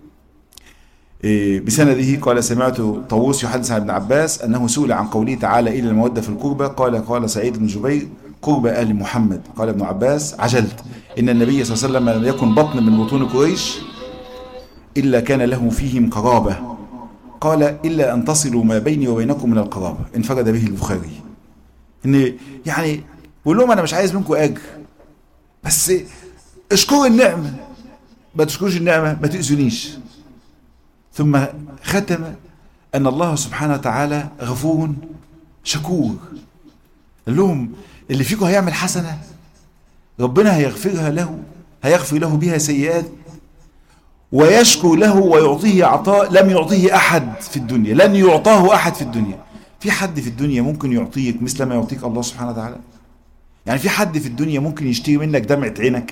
بسنده قال سمعت طاووس يحدث عن ابن عباس أنه سئل عن قوله تعالى إلى المودة في القربى قال قال سعيد بن جبير قرب آل محمد قال ابن عباس عجلت إن النبي صلى الله عليه وسلم لم يكن بطن من بطون قريش إلا كان له فيهم قرابة قال إلا أن تصلوا ما بيني وبينكم من القرابة انفرد به البخاري إن يعني بقول لهم أنا مش عايز منكم أجر بس اشكروا النعمة ما تشكروش النعمة ما تأذونيش ثم ختم أن الله سبحانه وتعالى غفور شكور قال لهم اللي فيكم هيعمل حسنة ربنا هيغفرها له هيغفر له بها سيئات ويشكو له ويعطيه عطاء لم يعطيه أحد في الدنيا لن يعطاه أحد في الدنيا في حد في الدنيا ممكن يعطيك مثل ما يعطيك الله سبحانه وتعالى يعني في حد في الدنيا ممكن يشتري منك دمعة عينك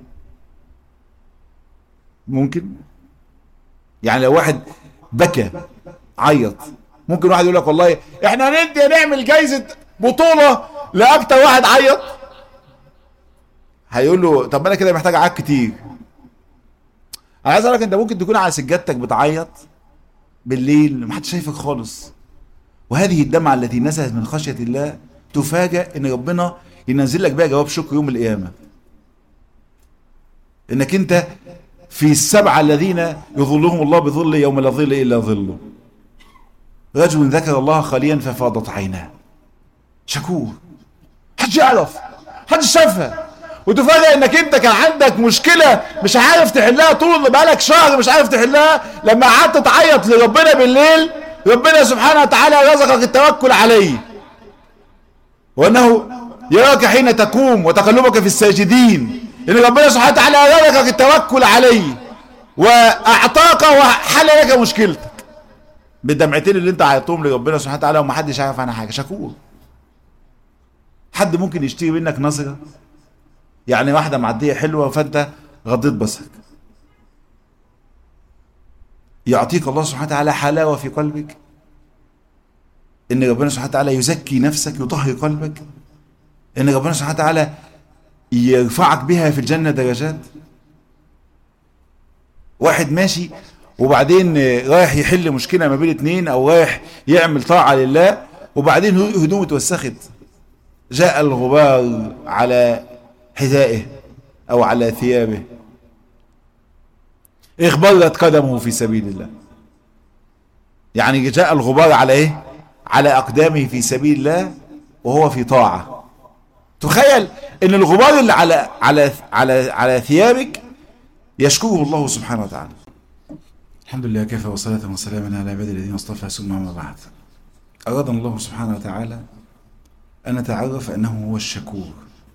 ممكن يعني لو واحد بكى عيط ممكن واحد يقول لك والله احنا ندي نعمل جايزة بطولة لأكتر واحد عيط هيقول له طب انا كده محتاج عاد كتير انا عايز اقول لك انت ممكن تكون على سجادتك بتعيط بالليل محدش شايفك خالص وهذه الدمعة التي نزلت من خشية الله تفاجأ ان ربنا ينزل لك بيها جواب شكر يوم القيامة انك انت في السبعة الذين يظلهم الله بظل يوم لا ظل الا ظله رجل ذكر الله خاليا ففاضت عيناه شكور محدش يعرف محدش شافها وتفاجئ انك انت كان عندك مشكلة مش عارف تحلها طول بقالك شهر مش عارف تحلها لما قعدت تعيط لربنا بالليل ربنا سبحانه وتعالى رزقك التوكل عليه وانه يراك حين تقوم وتقلبك في الساجدين ان ربنا سبحانه وتعالى رزقك التوكل عليه واعطاك وحل لك مشكلتك بالدمعتين اللي انت عيطتهم لربنا سبحانه وتعالى ومحدش عارف عنها حاجه شكور حد ممكن يشتري منك نظره يعني واحدة معدية حلوة فأنت غضيت بصرك يعطيك الله سبحانه وتعالى حلاوة في قلبك إن ربنا سبحانه وتعالى يزكي نفسك يطهر قلبك إن ربنا سبحانه وتعالى يرفعك بها في الجنة درجات واحد ماشي وبعدين رايح يحل مشكلة ما بين اتنين أو رايح يعمل طاعة لله وبعدين هدومه اتوسخت جاء الغبار على حذائه او على ثيابه اخبرت قدمه في سبيل الله يعني جاء الغبار على ايه على اقدامه في سبيل الله وهو في طاعة تخيل ان الغبار اللي على على على على ثيابك يشكره الله سبحانه وتعالى الحمد لله كفى وصلاة وسلاما على عباد الذين اصطفى ثم ما بعد أرادنا الله سبحانه وتعالى أن نتعرف أنه هو الشكور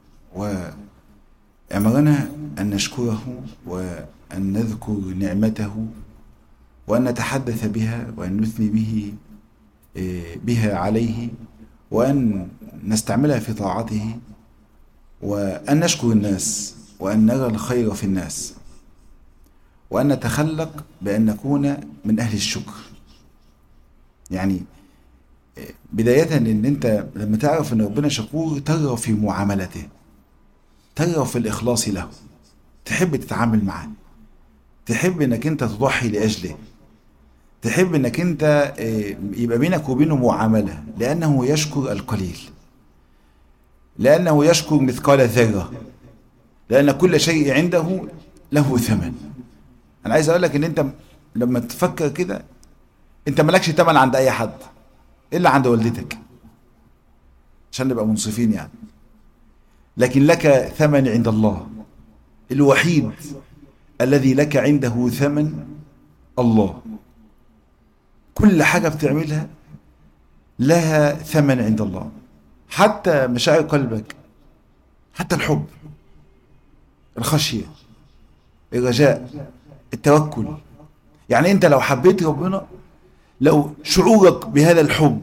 وأمرنا أن نشكره وأن نذكر نعمته وأن نتحدث بها وأن نثني به بها عليه وأن نستعملها في طاعته وأن نشكر الناس وأن نرى الخير في الناس وأن نتخلق بأن نكون من أهل الشكر يعني بداية ان انت لما تعرف ان ربنا شكور ترى في معاملته ترى في الاخلاص له تحب تتعامل معاه تحب انك انت تضحي لاجله تحب انك انت يبقى بينك وبينه معاملة لانه يشكر القليل لانه يشكر مثقال ذرة لان كل شيء عنده له ثمن انا عايز اقول لك ان انت لما تفكر كده انت مالكش ثمن عند اي حد الا عند والدتك عشان نبقى منصفين يعني لكن لك ثمن عند الله الوحيد الذي لك عنده ثمن الله كل حاجة بتعملها لها ثمن عند الله حتى مشاعر قلبك حتى الحب الخشية الرجاء التوكل يعني انت لو حبيت ربنا لو شعورك بهذا الحب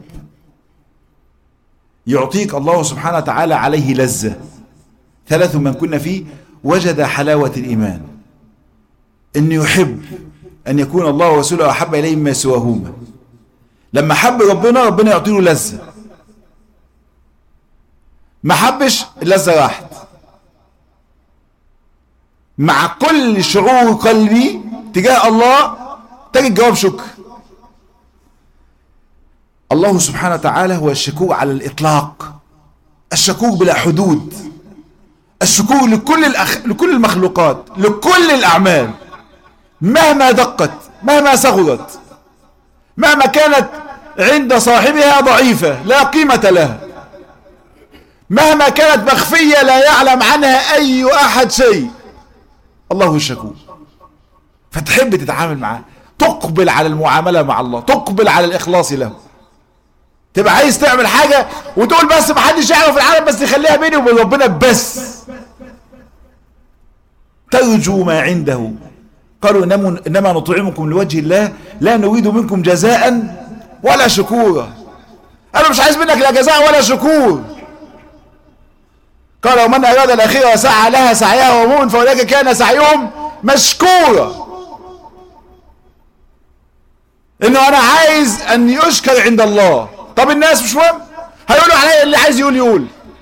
يعطيك الله سبحانه وتعالى عليه لذة ثلاث من كنا فيه وجد حلاوة الإيمان أن يحب أن يكون الله ورسوله أحب إليه مما سواهما لما حب ربنا ربنا يعطيه لذة ما حبش اللذة راحت مع كل شعور قلبي تجاه الله تجد جواب شكر الله سبحانه وتعالى هو الشكور على الإطلاق الشكور بلا حدود الشكور لكل الأخ... لكل المخلوقات لكل الأعمال مهما دقت مهما صغرت مهما كانت عند صاحبها ضعيفة لا قيمة لها مهما كانت مخفية لا يعلم عنها أي أحد شيء الله الشكور فتحب تتعامل معاه تقبل على المعاملة مع الله تقبل على الإخلاص له تبقى عايز تعمل حاجة وتقول بس محدش يعرف العالم بس يخليها بيني وبين ربنا بس ترجو ما عنده قالوا إنما نطعمكم لوجه الله لا نريد منكم جزاء ولا شكورا أنا مش عايز منك لا جزاء ولا شكور قال ومن أراد الأخيرة وسعى لها سعيها ومؤمن فأولئك كان سعيهم مشكورا إنه أنا عايز أن يشكر عند الله طب الناس مش مهم هيقولوا عليه اللي عايز يقول يقول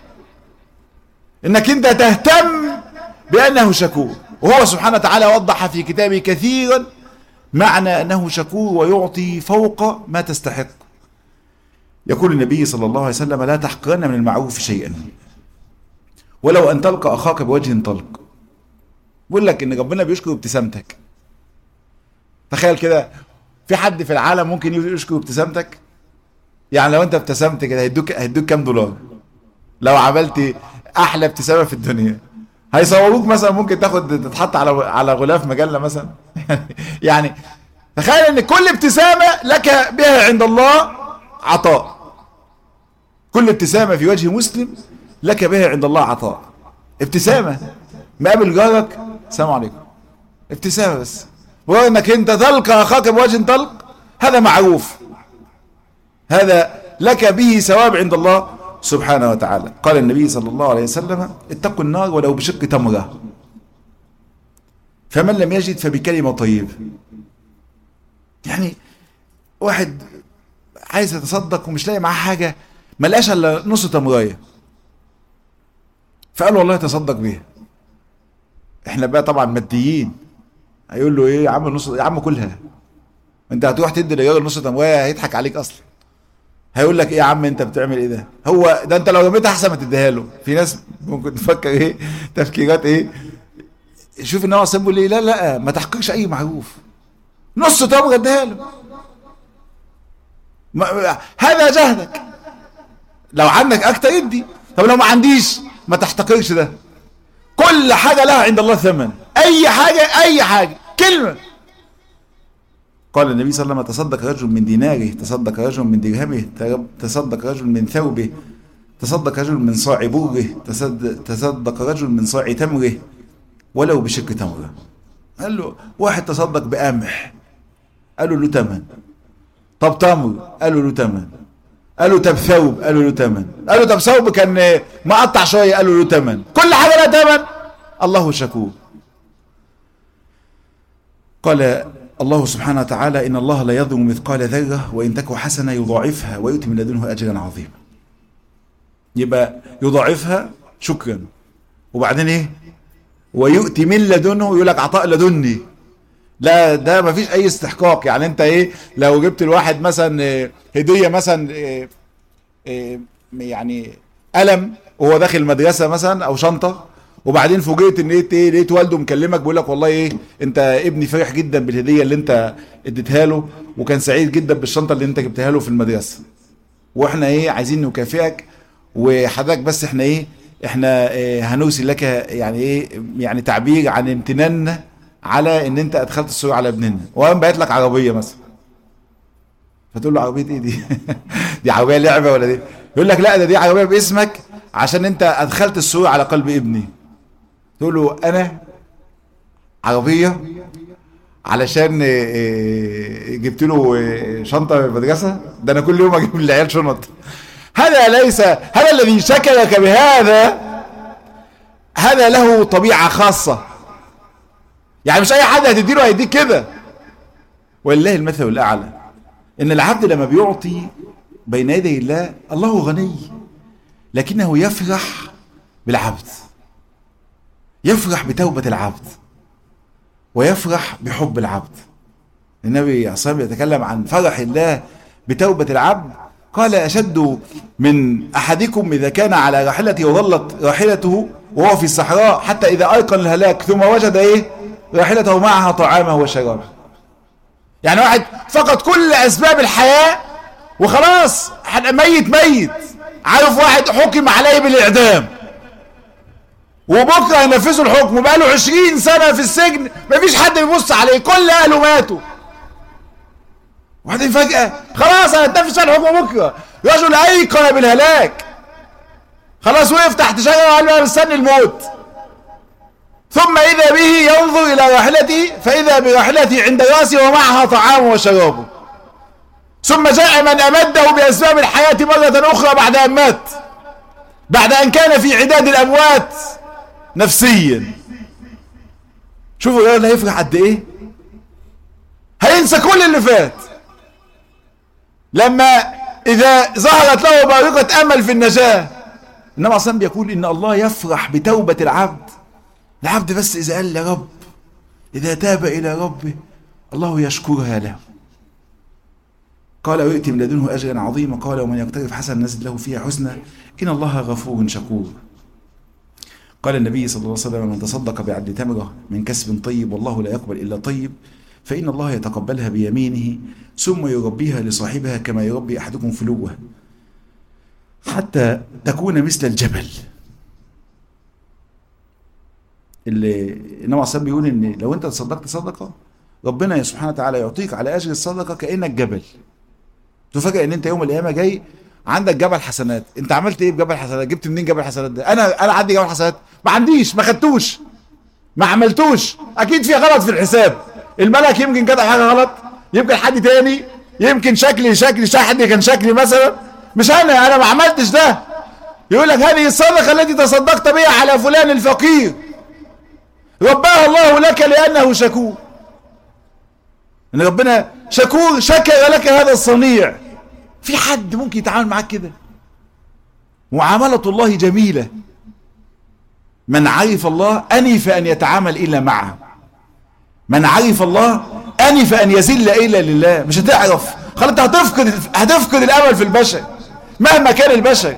انك انت تهتم بانه شكور وهو سبحانه وتعالى وضح في كتابه كثيرا معنى انه شكور ويعطي فوق ما تستحق يقول النبي صلى الله عليه وسلم لا تحقرن من المعروف شيئا ولو ان تلقى اخاك بوجه طلق بيقول لك ان ربنا بيشكر ابتسامتك تخيل كده في حد في العالم ممكن يشكر ابتسامتك يعني لو انت ابتسمت كده هيدوك هيدوك كام دولار لو عملت احلى ابتسامه في الدنيا هيصوروك مثلا ممكن تاخد تتحط على على غلاف مجله مثلا يعني تخيل ان كل ابتسامه لك بها عند الله عطاء كل ابتسامه في وجه مسلم لك بها عند الله عطاء ابتسامه مقابل جارك السلام عليكم ابتسامه بس مجرد انك انت تلقى اخاك بوجه طلق هذا معروف هذا لك به ثواب عند الله سبحانه وتعالى قال النبي صلى الله عليه وسلم اتقوا النار ولو بشق تمرة فمن لم يجد فبكلمة طيبة يعني واحد عايز يتصدق ومش لاقي معاه حاجة ما لقاش الا نص تمراية فقال والله تصدق بيها احنا بقى طبعا ماديين هيقول له ايه يا عم نص يا عم كلها انت هتروح تدي للراجل نص تمراية هيضحك عليك اصلا هيقول لك ايه يا عم انت بتعمل ايه ده هو ده انت لو رميتها احسن ما تديها له في ناس ممكن تفكر ايه تفكيرات ايه شوف ان هو سبه ليه لا لا ما تحققش اي معروف نص تمره اديها له ما هذا جهدك لو عندك اكتر ادي طب لو ما عنديش ما تحتقرش ده كل حاجه لها عند الله ثمن اي حاجه اي حاجه كلمه قال النبي صلى الله عليه وسلم تصدق رجل من ديناره تصدق رجل من درهمه تصدق رجل من ثوبه تصدق رجل من صاع بره تصدق رجل من صاع تمره ولو بشق تمره قال له واحد تصدق بقمح قالوا له تمن طب تمر قالوا له تمن قالوا طب ثوب قالوا له تمن قالوا طب ثوب كان مقطع شويه قالوا له تمن كل حاجه لها تمن الله شكور قال الله سبحانه وتعالى إن الله لا يظلم مثقال ذرة وإن تك حسنة يضاعفها ويؤتي من لدنه أجرا عظيما يبقى يضاعفها شكرا وبعدين إيه ويؤتي من لدنه يقول لك عطاء لدني لا ده ما فيش اي استحقاق يعني انت ايه لو جبت الواحد مثلا إيه، هديه مثلا إيه، إيه، يعني قلم وهو داخل المدرسه مثلا او شنطه وبعدين فوجئت ان ايه إيه، لقيت والده مكلمك بيقول لك والله ايه انت ابني فرح جدا بالهديه اللي انت اديتها له وكان سعيد جدا بالشنطه اللي انت جبتها له في المدرسه واحنا ايه عايزين نكافئك وحضرتك بس احنا ايه احنا إيه هنرسل لك يعني ايه يعني تعبير عن امتناننا على ان انت ادخلت السرور على ابننا وقام باعت لك عربيه مثلا فتقول له عربيه ايه دي دي عربيه لعبه ولا دي يقول لك لا ده دي عربيه باسمك عشان انت ادخلت السرور على قلب ابني تقول له انا عربيه علشان إيه، إيه، جبت له إيه، شنطه من المدرسه ده انا كل يوم اجيب للعيال شنط هذا ليس هذا الذي شكلك بهذا هذا له طبيعه خاصه يعني مش اي حد هتديله هيديك كده ولله المثل الاعلى ان العبد لما بيعطي بين يدي الله الله غني لكنه يفرح بالعبد يفرح بتوبة العبد ويفرح بحب العبد النبي عليه الصلاة يتكلم عن فرح الله بتوبة العبد قال أشد من أحدكم إذا كان على راحلته وظلت راحلته وهو في الصحراء حتى إذا أيقن الهلاك ثم وجد إيه راحلته معها طعامه وشرابه يعني واحد فقد كل أسباب الحياة وخلاص ميت ميت عارف واحد حكم عليه بالإعدام وبكره ينفذوا الحكم بقاله 20 سنه في السجن مفيش حد بيبص عليه كل اهله ماتوا وبعدين فجاه خلاص انا هتنفذ الحكم بكره رجل ايقن بالهلاك خلاص وقف تحت شجره وقال انا مستني الموت ثم اذا به ينظر الى راحلته فاذا براحلته عند راسه ومعها طعامه وشرابه ثم جاء من امده باسباب الحياه مره اخرى بعد ان مات بعد ان كان في عداد الاموات نفسيا شوفوا الراجل هيفرح قد ايه هينسى كل اللي فات لما اذا ظهرت له بارقة امل في النجاة انما اصلا بيقول ان الله يفرح بتوبة العبد العبد بس اذا قال يا رب اذا تاب الى ربه الله يشكرها له قال ويأتي من لدنه أجرا عظيما قال ومن يقترف حسن نزد له فيها حسنى إن الله غفور شكور قال النبي صلى الله عليه وسلم من تصدق بعدل تمرة من كسب طيب والله لا يقبل إلا طيب فإن الله يتقبلها بيمينه ثم يربيها لصاحبها كما يربي أحدكم فلوه حتى تكون مثل الجبل اللي النبي عليه بيقول ان لو انت تصدقت صدقه ربنا سبحانه وتعالى يعطيك على اجر الصدقه كانك جبل تفاجئ ان انت يوم القيامه جاي عندك جبل حسنات انت عملت ايه بجبل حسنات جبت منين جبل حسنات ده انا انا عندي جبل حسنات ما عنديش ما خدتوش ما عملتوش اكيد في غلط في الحساب الملك يمكن كتب حاجه غلط يمكن حد تاني يمكن شكلي شكلي شكل حد كان شكلي مثلا مش انا انا ما عملتش ده يقول لك هذه الصدقه التي تصدقت بها على فلان الفقير رباها الله لك لانه شكور ان ربنا شكور شكر لك هذا الصنيع في حد ممكن يتعامل معاك كده معاملة الله جميلة من عرف الله أنف أن يتعامل إلا معه من عرف الله أنف أن يزل إلا لله مش هتعرف خلاص انت هتفقد هتفقد الأمل في البشر مهما كان البشر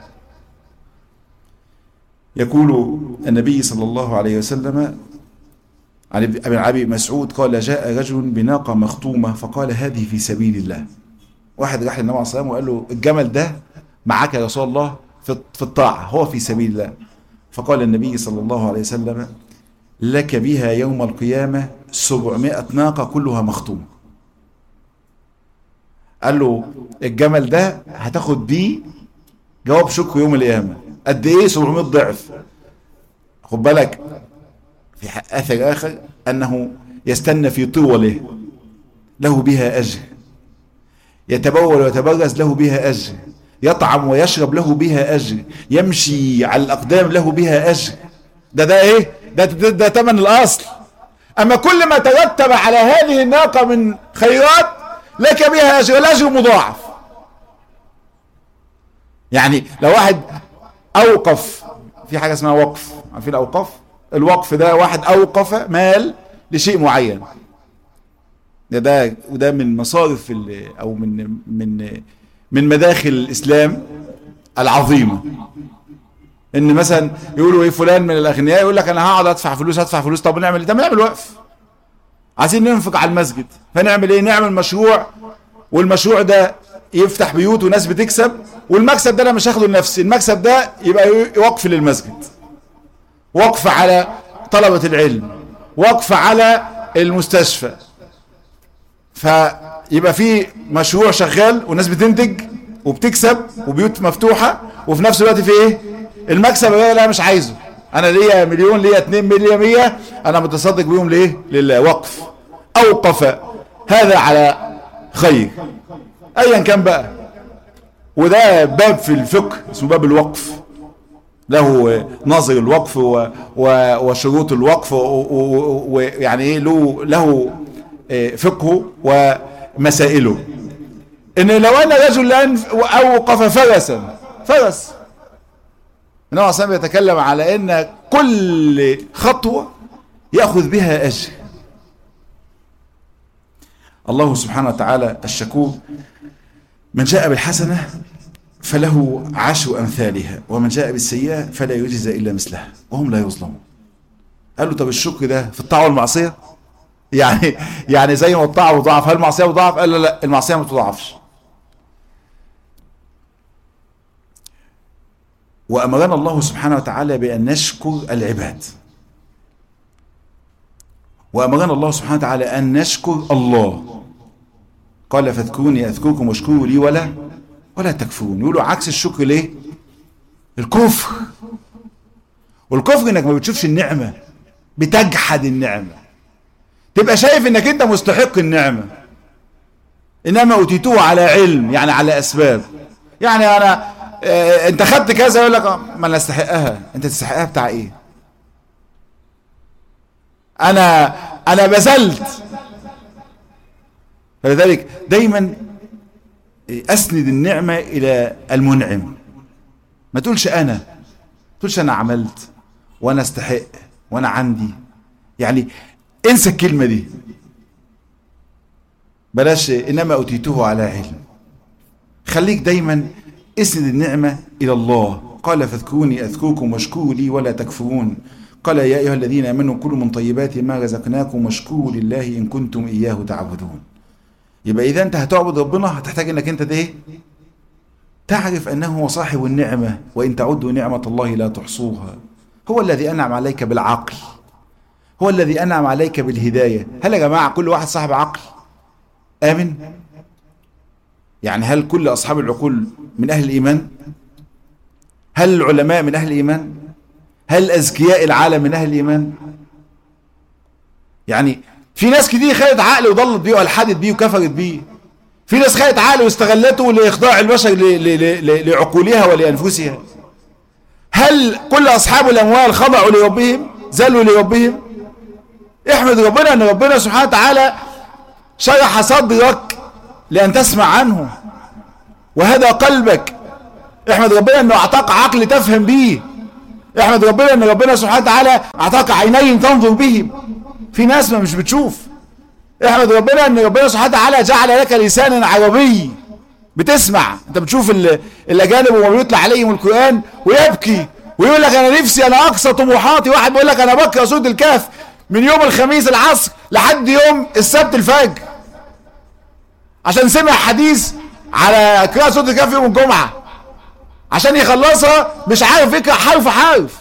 يقول النبي صلى الله عليه وسلم عن ابن ابي مسعود قال جاء رجل بناقة مختومة فقال هذه في سبيل الله واحد راح للنبي عليه الصلاه والسلام وقال له الجمل ده معاك يا رسول الله في الطاعه هو في سبيل الله فقال النبي صلى الله عليه وسلم لك بها يوم القيامه 700 ناقه كلها مختومه قال له الجمل ده هتاخد بيه جواب شكر يوم القيامه قد ايه 700 ضعف خد بالك في اثر اخر انه يستنى في طوله له بها اجر يتبول ويتبرز له بها أجر يطعم ويشرب له بها أجر يمشي على الأقدام له بها أجر ده ده إيه ده ده, ده تمن الأصل اما كل ما ترتب على هذه الناقة من خيرات لك بها اجر الاجر مضاعف يعني لو واحد اوقف في حاجة اسمها وقف عارفين الاوقاف الوقف ده واحد اوقف مال لشيء معين ده ده وده من مصارف او من من من مداخل الاسلام العظيمه ان مثلا يقولوا ايه فلان من الاغنياء يقول لك انا هقعد ادفع فلوس ادفع فلوس طب نعمل ايه؟ طب نعمل وقف عايزين ننفق على المسجد فنعمل ايه؟ نعمل مشروع والمشروع ده يفتح بيوت وناس بتكسب والمكسب ده انا مش هاخده لنفسي المكسب ده يبقى وقف للمسجد وقف على طلبة العلم وقف على المستشفى فيبقى في مشروع شغال والناس بتنتج وبتكسب وبيوت مفتوحة وفي نفس الوقت في ايه المكسب اللي لا مش عايزه انا ليا مليون ليا اتنين مليون مية انا متصدق بيهم ليه لله وقف اوقف هذا على خير ايا كان بقى وده باب في الفقه اسمه باب الوقف له نظر الوقف و و وشروط الوقف ويعني ايه له له فقهه ومسائله ان لو ان رجل اوقف فرسا فرس النبي صلى الله يتكلم على ان كل خطوه ياخذ بها اجر الله سبحانه وتعالى الشكور من جاء بالحسنه فله عشر أمثالها ومن جاء بالسيئة فلا يجزى إلا مثلها وهم لا يظلمون قال له طب الشكر ده في الطاعة والمعصية يعني يعني زي ما الطاعة مضاعف هل المعصية مضاعف قال لا لا المعصية ما بتضاعفش وأمرنا الله سبحانه وتعالى بأن نشكر العباد وأمرنا الله سبحانه وتعالى أن نشكر الله قال فاذكروني أذكركم واشكروا لي ولا ولا تكفرون يقولوا عكس الشكر ليه الكفر والكفر انك ما بتشوفش النعمة بتجحد النعمة تبقى شايف انك انت مستحق النعمة انما اوتيتوه على علم يعني على اسباب يعني انا اه انت خدت كذا يقول لك ما انا استحقها انت تستحقها بتاع ايه انا انا بذلت فلذلك دايما اسند النعمة الى المنعم ما تقولش انا ما تقولش انا عملت وانا استحق وانا عندي يعني انسى الكلمة دي بلاش انما اوتيته على علم خليك دايما اسند النعمة الى الله قال فاذكروني اذكركم واشكروا لي ولا تكفرون قال يا ايها الذين امنوا كلوا من طيبات ما رزقناكم واشكروا لله ان كنتم اياه تعبدون يبقى اذا انت هتعبد ربنا هتحتاج انك انت ايه تعرف انه هو صاحب النعمه وان تعدوا نعمه الله لا تحصوها هو الذي انعم عليك بالعقل هو الذي انعم عليك بالهدايه هل يا جماعه كل واحد صاحب عقل امن يعني هل كل اصحاب العقول من اهل الايمان هل العلماء من اهل الايمان هل اذكياء العالم من اهل الايمان يعني في ناس كتير خدت عقل وضلت بيه والحدت بيه وكفرت بيه في ناس خدت عقل واستغلته لاخضاع البشر لعقولها ولانفسها هل كل اصحاب الاموال خضعوا لربهم ذلوا لربهم احمد ربنا ان ربنا سبحانه وتعالى شرح صدرك لان تسمع عنه وهدى قلبك احمد ربنا انه اعطاك عقل تفهم بيه احمد ربنا ان ربنا سبحانه وتعالى اعطاك عينين تنظر بهم في ناس ما مش بتشوف احمد ربنا ان ربنا سبحانه وتعالى جعل لك لسانا عربي بتسمع انت بتشوف الاجانب وما بيطلع عليهم القران ويبكي ويقول لك انا نفسي انا اقصى طموحاتي واحد بيقول لك انا بقرا سوره الكهف من يوم الخميس العصر لحد يوم السبت الفجر عشان سمع حديث على قراءة سورة الكهف يوم الجمعة عشان يخلصها مش عارف يقرا حرف حرف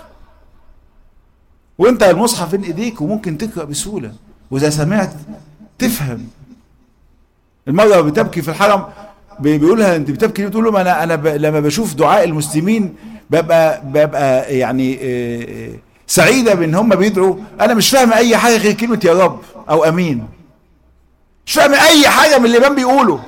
وانت المصحف بين ايديك وممكن تقرا بسهوله واذا سمعت تفهم المرة بتبكي في الحرم بيقولها انت بتبكي ليه بتقول لهم انا انا ب... لما بشوف دعاء المسلمين ببقى ببقى يعني اه سعيده بان هم بيدعوا انا مش فاهم اي حاجه غير كلمه يا رب او امين مش فاهم اي حاجه من اللي الامام بيقوله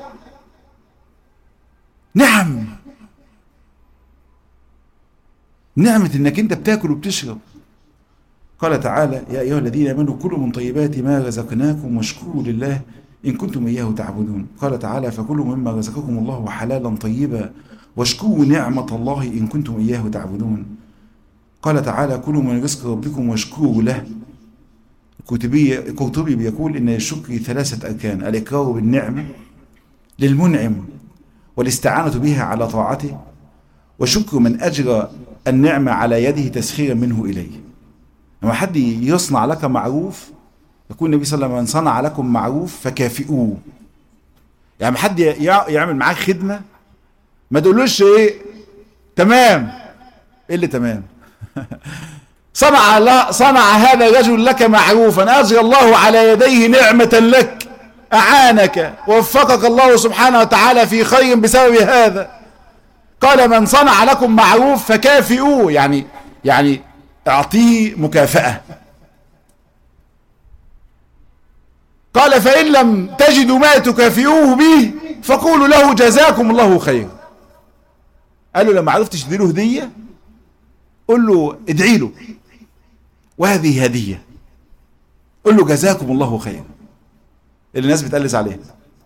نعم نعمه انك انت بتاكل وبتشرب قال تعالى يا أيها الذين آمنوا كلوا من طيبات ما رزقناكم واشكروا لله إن كنتم إياه تعبدون قال تعالى فكلوا مما رزقكم الله حلالا طيبا واشكروا نعمة الله إن كنتم إياه تعبدون قال تعالى كلوا من رزق ربكم واشكروا له الكتبي القرطبي بيقول إن الشكر ثلاثة أركان الإقرار بالنعمة للمنعم والاستعانة بها على طاعته وشكر من أجرى النعمة على يده تسخيرا منه إليه لما حد يصنع لك معروف يقول النبي صلى الله عليه وسلم من صنع لكم معروف فكافئوه يعني حد يعمل معاك خدمة ما تقولوش ايه تمام ايه اللي تمام صنع الله صنع هذا الرجل لك معروفا اجرى الله على يديه نعمة لك اعانك وفقك الله سبحانه وتعالى في خير بسبب هذا قال من صنع لكم معروف فكافئوه يعني يعني اعطيه مكافأة قال فإن لم تجدوا ما تكافئوه به فقولوا له جزاكم الله خير قال له لما عرفتش تديله هدية قل له ادعي له وهذه هدية قل له جزاكم الله خير اللي الناس بتقلس عليه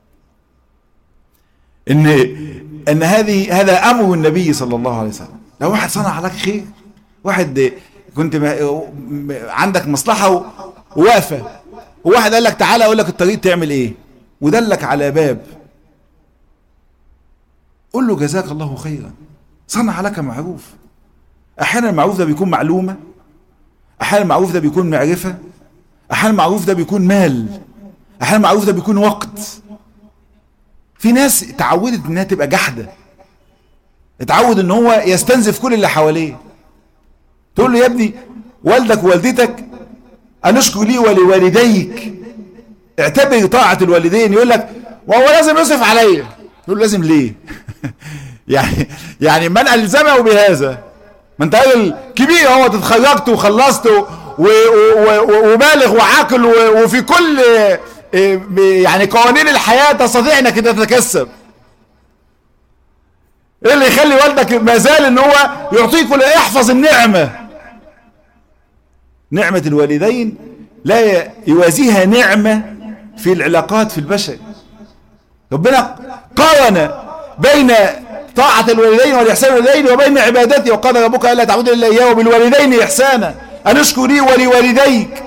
ان ان هذه هذا امر النبي صلى الله عليه وسلم لو واحد صنع لك خير واحد كنت عندك مصلحه وواقفه وواحد قال لك تعالى اقول لك الطريق تعمل ايه ودلك على باب قل له جزاك الله خيرا صنع لك معروف احيانا المعروف ده بيكون معلومه احيانا المعروف ده بيكون معرفه احيانا المعروف ده بيكون مال احيانا المعروف ده بيكون وقت في ناس اتعودت انها تبقى جحده اتعود ان هو يستنزف كل اللي حواليه تقول له يا ابني والدك ووالدتك أنشكر لي ولوالديك اعتبر طاعة الوالدين يقول لك وهو لازم يصرف عليا يقول له لازم ليه يعني يعني من ألزمه بهذا ما انت راجل كبير اهو اتخرجت وخلصت وبالغ وعاقل وفي كل يعني قوانين الحياة تستطيع انك تتكسب ايه اللي يخلي والدك ما زال ان هو يعطيك ولا يحفظ النعمة نعمة الوالدين لا يوازيها نعمة في العلاقات في البشر ربنا قارن بين طاعة الوالدين والإحسان الوالدين وبين عبادته وقال ربك ألا تعبدوا إلا إياه وبالوالدين إحسانا أن اشكر لي ولوالديك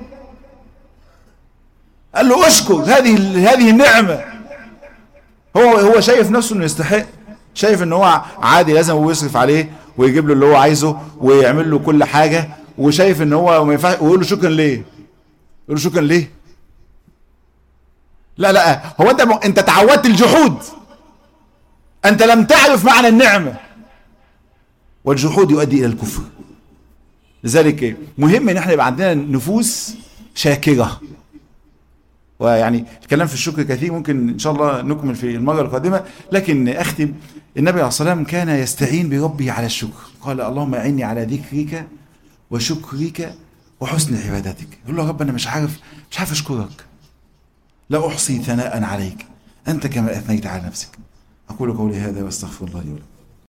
قال له اشكر هذه هذه النعمة هو هو شايف نفسه انه يستحق شايف ان هو عادي لازم هو يصرف عليه ويجيب له اللي هو عايزه ويعمل له كل حاجة وشايف ان هو ما ينفعش ويقول له شكرا ليه يقول له شكرا ليه لا لا هو انت م... انت تعودت الجحود انت لم تعرف معنى النعمه والجحود يؤدي الى الكفر لذلك مهم ان احنا يبقى عندنا نفوس شاكره ويعني الكلام في الشكر كثير ممكن ان شاء الله نكمل في المره القادمه لكن اختم النبي عليه الصلاه والسلام كان يستعين بربه على الشكر قال اللهم اعني على ذكرك وشكرك وحسن عبادتك يقول له يا رب انا مش عارف مش عارف اشكرك لا احصي ثناء عليك انت كما اثنيت على نفسك اقول قولي هذا واستغفر الله لي ولكم